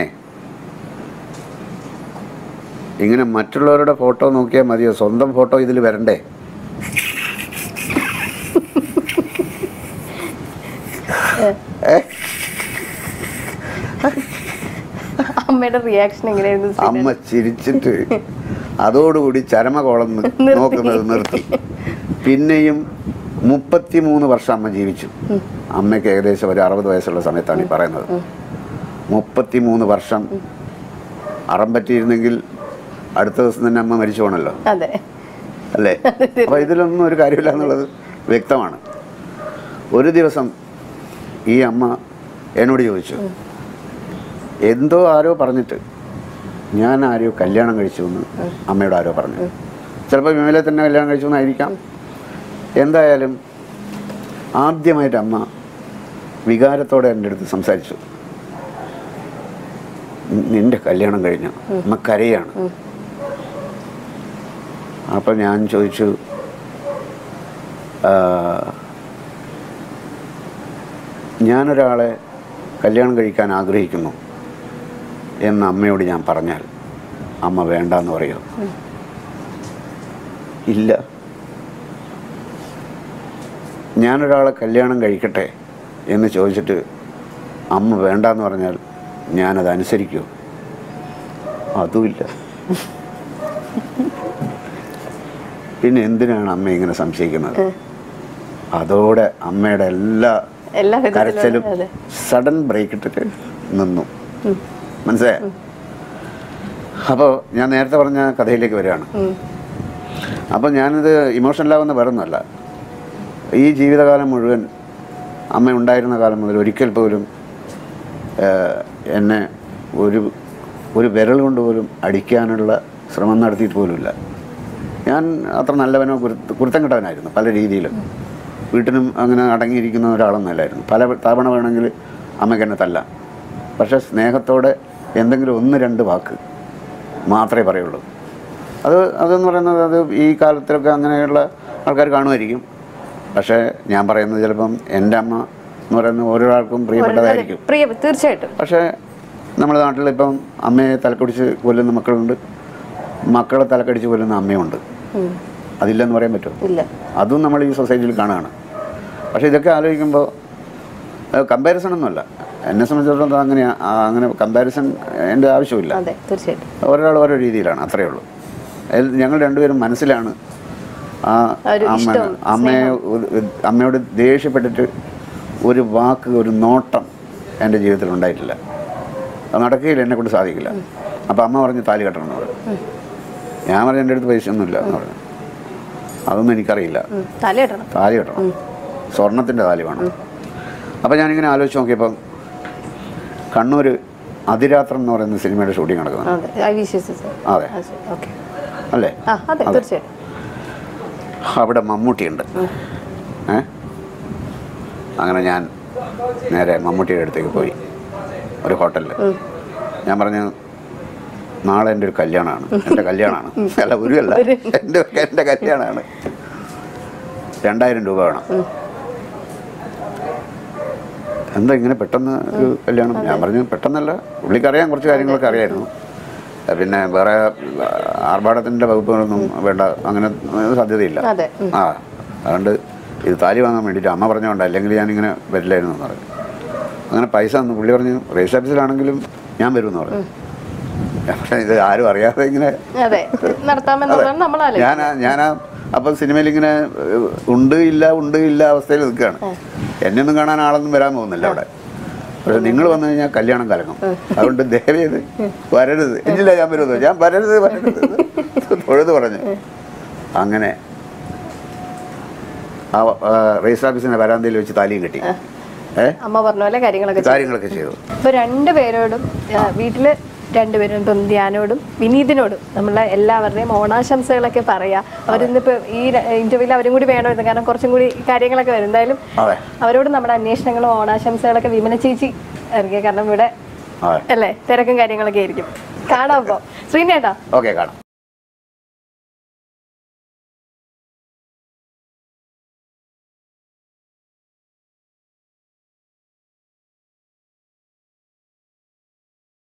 Speaker 1: ഇങ്ങനെ മറ്റുള്ളവരുടെ ഫോട്ടോ നോക്കിയാൽ മതിയോ സ്വന്തം ഫോട്ടോ ഇതിൽ വരണ്ടേ ഏ
Speaker 2: അമ്മയുടെ റിയാക്ഷൻ എങ്ങനെയായിരുന്നു scene?
Speaker 1: അമ്മ ചിരിച്ചിട്ട് അതോടുകൂടി ചരമകോളം നി- നോക്കുന്നത് നിർത്തി പിന്നെയും മുപ്പത്തിമൂന്ന് വർഷം അമ്മ ജീവിച്ചു അമ്മയ്ക്ക് ഏകദേശം ഒരു അറുപത് വയസ്സുള്ള സമയത്താണ് ഈ പറയുന്നത് മുപ്പത്തിമൂന്ന് വർഷം അറം പറ്റിയിരുന്നെങ്കിൽ അടുത്ത ദിവസം തന്നെ അമ്മ മരിച്ചു പോകണല്ലോ
Speaker 2: അതെ
Speaker 1: അല്ലേ അപ്പോൾ ഇതിലൊന്നും ഒരു കാര്യമില്ല എന്നുള്ളത് വ്യക്തമാണ് ഒരു ദിവസം ഈ അമ്മ എന്നോട് ചോദിച്ചു എന്തോ ആരോ പറഞ്ഞിട്ട് ഞാൻ ആരോ കല്യാണം കഴിച്ചു എന്ന് അമ്മയോട് ആരോ പറഞ്ഞു ചിലപ്പോൾ വിമലെ തന്നെ കല്യാണം കഴിച്ചു എന്നായിരിക്കാം എന്തായാലും ആദ്യമായിട്ട് അമ്മ വികാരത്തോടെ എൻ്റെ അടുത്ത് സംസാരിച്ചു "നി- നിന്റെ കല്യാണം കഴിഞ്ഞു അമ്മ കരയാണ് അപ്പം ഞാൻ ചോദിച്ചു "ആ, ഞാനൊരാളെ കല്യാണം കഴിക്കാൻ ആഗ്രഹിക്കുന്നു എന്ന് അമ്മയോട് ഞാൻ പറഞ്ഞാൽ അമ്മ വേണ്ടെന്ന് പറയോ ഇല്ല ഞാനൊരാളെ കല്യാണം കഴിക്കട്ടെ എന്ന് ചോദിച്ചിട്ട് അമ്മ വേണ്ടെന്ന് പറഞ്ഞാൽ ഞാനത് അനുസരിക്കുമോ അതുമില്ല പിന്നെ എന്തിനാണ് അമ്മ ഇങ്ങനെ സംശയിക്കുന്നത് അതോടെ അമ്മയുടെ എല്ലാ
Speaker 2: എല്ലാ വിധത്തിലും
Speaker 1: കരച്ചിലും
Speaker 2: അതെ
Speaker 1: സഡൻ ബ്രേക്ക് ഇട്ടിട്ട് നിന്നു മനസ്സിലായ അപ്പോൾ ഞാൻ നേരത്തെ പറഞ്ഞ കഥയിലേക്ക് വരികയാണ്
Speaker 2: ഉം.
Speaker 1: അപ്പോൾ ഞാനിത് ഇമോഷണലാവുന്ന വേറൊന്നുമല്ല ഈ ജീവിതകാലം മുഴുവൻ അമ്മ ഉണ്ടായിരുന്ന കാലം മുതൽ ഒരിക്കൽ പോലും ഏഹ്, എന്നെ ഒരു ഒരു വിരൽ കൊണ്ട് പോലും അടിക്കാനുള്ള ശ്രമം നടത്തിയിട്ട് പോലുമില്ല ഞാൻ അത്ര നല്ലവനോ കുരുത്ത കുരുത്തം കെട്ടവനായിരുന്നു പല രീതിയിലും വീട്ടിലും അങ്ങനെ അടങ്ങിയിരിക്കുന്ന ഒരാളൊന്നുമല്ലായിരുന്നു പല തവണ വേണമെങ്കിൽ അമ്മയ്ക്ക് എന്നെ തല്ലാം പക്ഷേ സ്നേഹത്തോടെ എന്തെങ്കിലും ഒന്ന് രണ്ട് വാക്ക് മാത്രമേ പറയുള്ളൂ അത് അതെന്ന് പറയുന്നത് അത് ഈ കാലത്തിലൊക്കെ അങ്ങനെയുള്ള ആൾക്കാർ കാണുമായിരിക്കും പക്ഷേ ഞാൻ പറയുന്നത് ചിലപ്പം എൻ്റെ അമ്മ എന്ന് പറയുന്നത് ഓരോ ആൾക്കും പ്രിയപ്പെട്ടതായിരിക്കും
Speaker 2: പ്രിയ തീർച്ചയായിട്ടും
Speaker 1: പക്ഷേ നമ്മുടെ നാട്ടിൽ ഇപ്പം അമ്മയെ തലക്കടിച്ച് കൊല്ലുന്ന മക്കളുണ്ട് മക്കളെ തലക്കടിച്ച് കൊല്ലുന്ന അമ്മയുണ്ട്
Speaker 2: ഉം.
Speaker 1: അതില്ലെന്ന് പറയാൻ പറ്റുമോ
Speaker 2: ഇല്ല
Speaker 1: അതും നമ്മൾ ഈ സൊസൈറ്റിയിൽ കാണുകയാണ് പക്ഷേ ഇതൊക്കെ ആലോചിക്കുമ്പോൾ കമ്പാരിസൺ ഒന്നുമല്ല എന്നെ സംബന്ധിച്ചിടത്തോളം അങ്ങനെ ആ, അങ്ങനെ കമ്പാരിസൺ എൻ്റെ ആവശ്യമില്ല
Speaker 2: അതെ തീർച്ചയായിട്ടും
Speaker 1: ഒരാൾ ഓരോ രീതിയിലാണ് അത്രയേ ഉള്ളൂ അതിൽ ഞങ്ങൾ രണ്ടുപേരും മനസ്സിലാണ് ആ
Speaker 2: ആ ഒരു
Speaker 1: അമ്മ
Speaker 2: ഇഷ്ടവും,
Speaker 1: അമ്മയെ ഒരു- അമ്മയോട് ദേഷ്യപ്പെട്ടിട്ട് ഒരു വാക്ക് ഒരു നോട്ടം എൻ്റെ ജീവിതത്തിൽ ഉണ്ടായിട്ടില്ല അത് നടക്കുകയില്ല എന്നെ കൊണ്ട് സാധിക്കില്ല അപ്പം അമ്മ പറഞ്ഞ് താലി കെട്ടണം എന്ന് പറഞ്ഞു ഞാൻ പറഞ്ഞു എൻ്റെ അടുത്ത് പൈസ ഒന്നുമില്ല എന്ന് പറഞ്ഞു അതൊന്നും എനിക്കറിയില്ല
Speaker 2: ഉം. തല ഇടണം
Speaker 1: താലി കെട്ടണം സ്വർണത്തിൻ്റെ താലി വേണം അപ്പം ഞാനിങ്ങനെ ആലോചിച്ച് നോക്കിയപ്പം കണ്ണൂർ അതിരാത്രം എന്ന് പറയുന്ന സിനിമയുടെ ഷൂട്ടിംഗ് നടക്കുന്നത്
Speaker 2: അതെ ഐ വിശ്വസിച്ചു
Speaker 1: അതെ
Speaker 2: ഓക്കെ
Speaker 1: അല്ലേ
Speaker 2: ആ അതെ തീർച്ചയായിട്ടും
Speaker 1: അവിടെ മമ്മൂട്ടിയുണ്ട് ഏ അങ്ങനെ ഞാൻ നേരെ മമ്മൂട്ടിയുടെ അടുത്തേക്ക് പോയി ഒരു ഹോട്ടലിൽ ഞാൻ പറഞ്ഞു നാളെ എൻ്റെ ഒരു കല്യാണമാണ് എൻ്റെ കല്യാണമാണ് അല്ല ഒരു അല്ല എൻ്റെ എൻ്റെ കല്യാണമാണ് രണ്ടായിരം രൂപ വേണം എന്താ ഇങ്ങനെ പെട്ടെന്ന് ഒരു കല്യാണം ഞാൻ പറഞ്ഞു പെട്ടെന്നല്ല പുള്ളിക്കറിയാൻ കുറച്ച് കാര്യങ്ങളൊക്കെ അറിയായിരുന്നു ഏ, പിന്നെ വേറെ ആർഭാടത്തിൻ്റെ വകുപ്പുകളൊന്നും വേണ്ട അങ്ങനെ സാധ്യതയില്ല
Speaker 2: അതെ ഉം.
Speaker 1: ആ അതുകൊണ്ട് ഇത് താലി വാങ്ങാൻ വേണ്ടിയിട്ട് അമ്മ പറഞ്ഞുകൊണ്ട് അല്ലെങ്കിൽ ഞാനിങ്ങനെ വരില്ലായിരുന്നു എന്ന് പറഞ്ഞു അങ്ങനെ പൈസ തന്നു പുള്ളി പറഞ്ഞു രജിസ്റ്റർ ഓഫീസിലാണെങ്കിലും ഞാൻ വരുമെന്ന് പറഞ്ഞു ഞാൻ പറഞ്ഞു, ഇത് ആരും അറിയാതെ ഇങ്ങനെ
Speaker 2: അതെ നടത്താമെന്നുള്ളതാണ് നമ്മൾ
Speaker 1: ഞാൻ ഞാൻ അപ്പം സിനിമയിൽ ഇങ്ങനെ ഏഹ്, ഉണ്ട് ഇല്ല ഉണ്ട് ഇല്ല അവസ്ഥയിൽ നിൽക്കുകയാണ് എന്നെ ഒന്നും കാണാൻ ആളൊന്നും വരാൻ പോകുന്നില്ല അവിടെ പക്ഷെ നിങ്ങൾ വന്നു കഴിഞ്ഞാൽ കല്യാണം കലങ്ങും അതുകൊണ്ട് ദയവ് ചെയ്ത് വരരുത് ഇല്ല ഞാൻ വരുന്നത് ഞാൻ വരരുത് വരരുത് എന്ന് തൊഴുത് പറഞ്ഞു അങ്ങനെ ആ രജിസ്റ്റർ ഓഫീസിന്റെ വരാന്തയിൽ വെച്ച് താലിയും കെട്ടി ഏ
Speaker 2: അമ്മ പറഞ്ഞ പോലെ കാര്യങ്ങളൊക്കെ ചെയ്തു.
Speaker 1: കാര്യങ്ങളൊക്കെ ചെയ്തു
Speaker 2: ഇപ്പൊ രണ്ടുപേരോടും ആ, വീട്ടില് രണ്ടുപേരും ഇപ്പം ധ്യാനോടും വിനീതിനോടും നമ്മളെ എല്ലാവരുടെയും ഓണാശംസകളൊക്കെ പറയാ അവരിന്നിപ്പോ ഈ ഇന്റർവ്യൂവിൽ അവരും കൂടി വേണമായിരുന്നു കാരണം കുറച്ചും കൂടി കാര്യങ്ങളൊക്കെ വരും എന്തായാലും
Speaker 1: അതെ
Speaker 2: അവരോട് നമ്മുടെ അന്വേഷണങ്ങളും ഓണാശംസകളൊക്കെ വിമന ചേച്ചി ഇറങ്ങിയ കാരണം ഇവിടെ
Speaker 1: അതെ
Speaker 2: അല്ലേ തിരക്കും കാര്യങ്ങളൊക്കെ ആയിരിക്കും കാണാം അപ്പോ ശ്രീനേട്ടാ
Speaker 1: ഓക്കെ കാണാം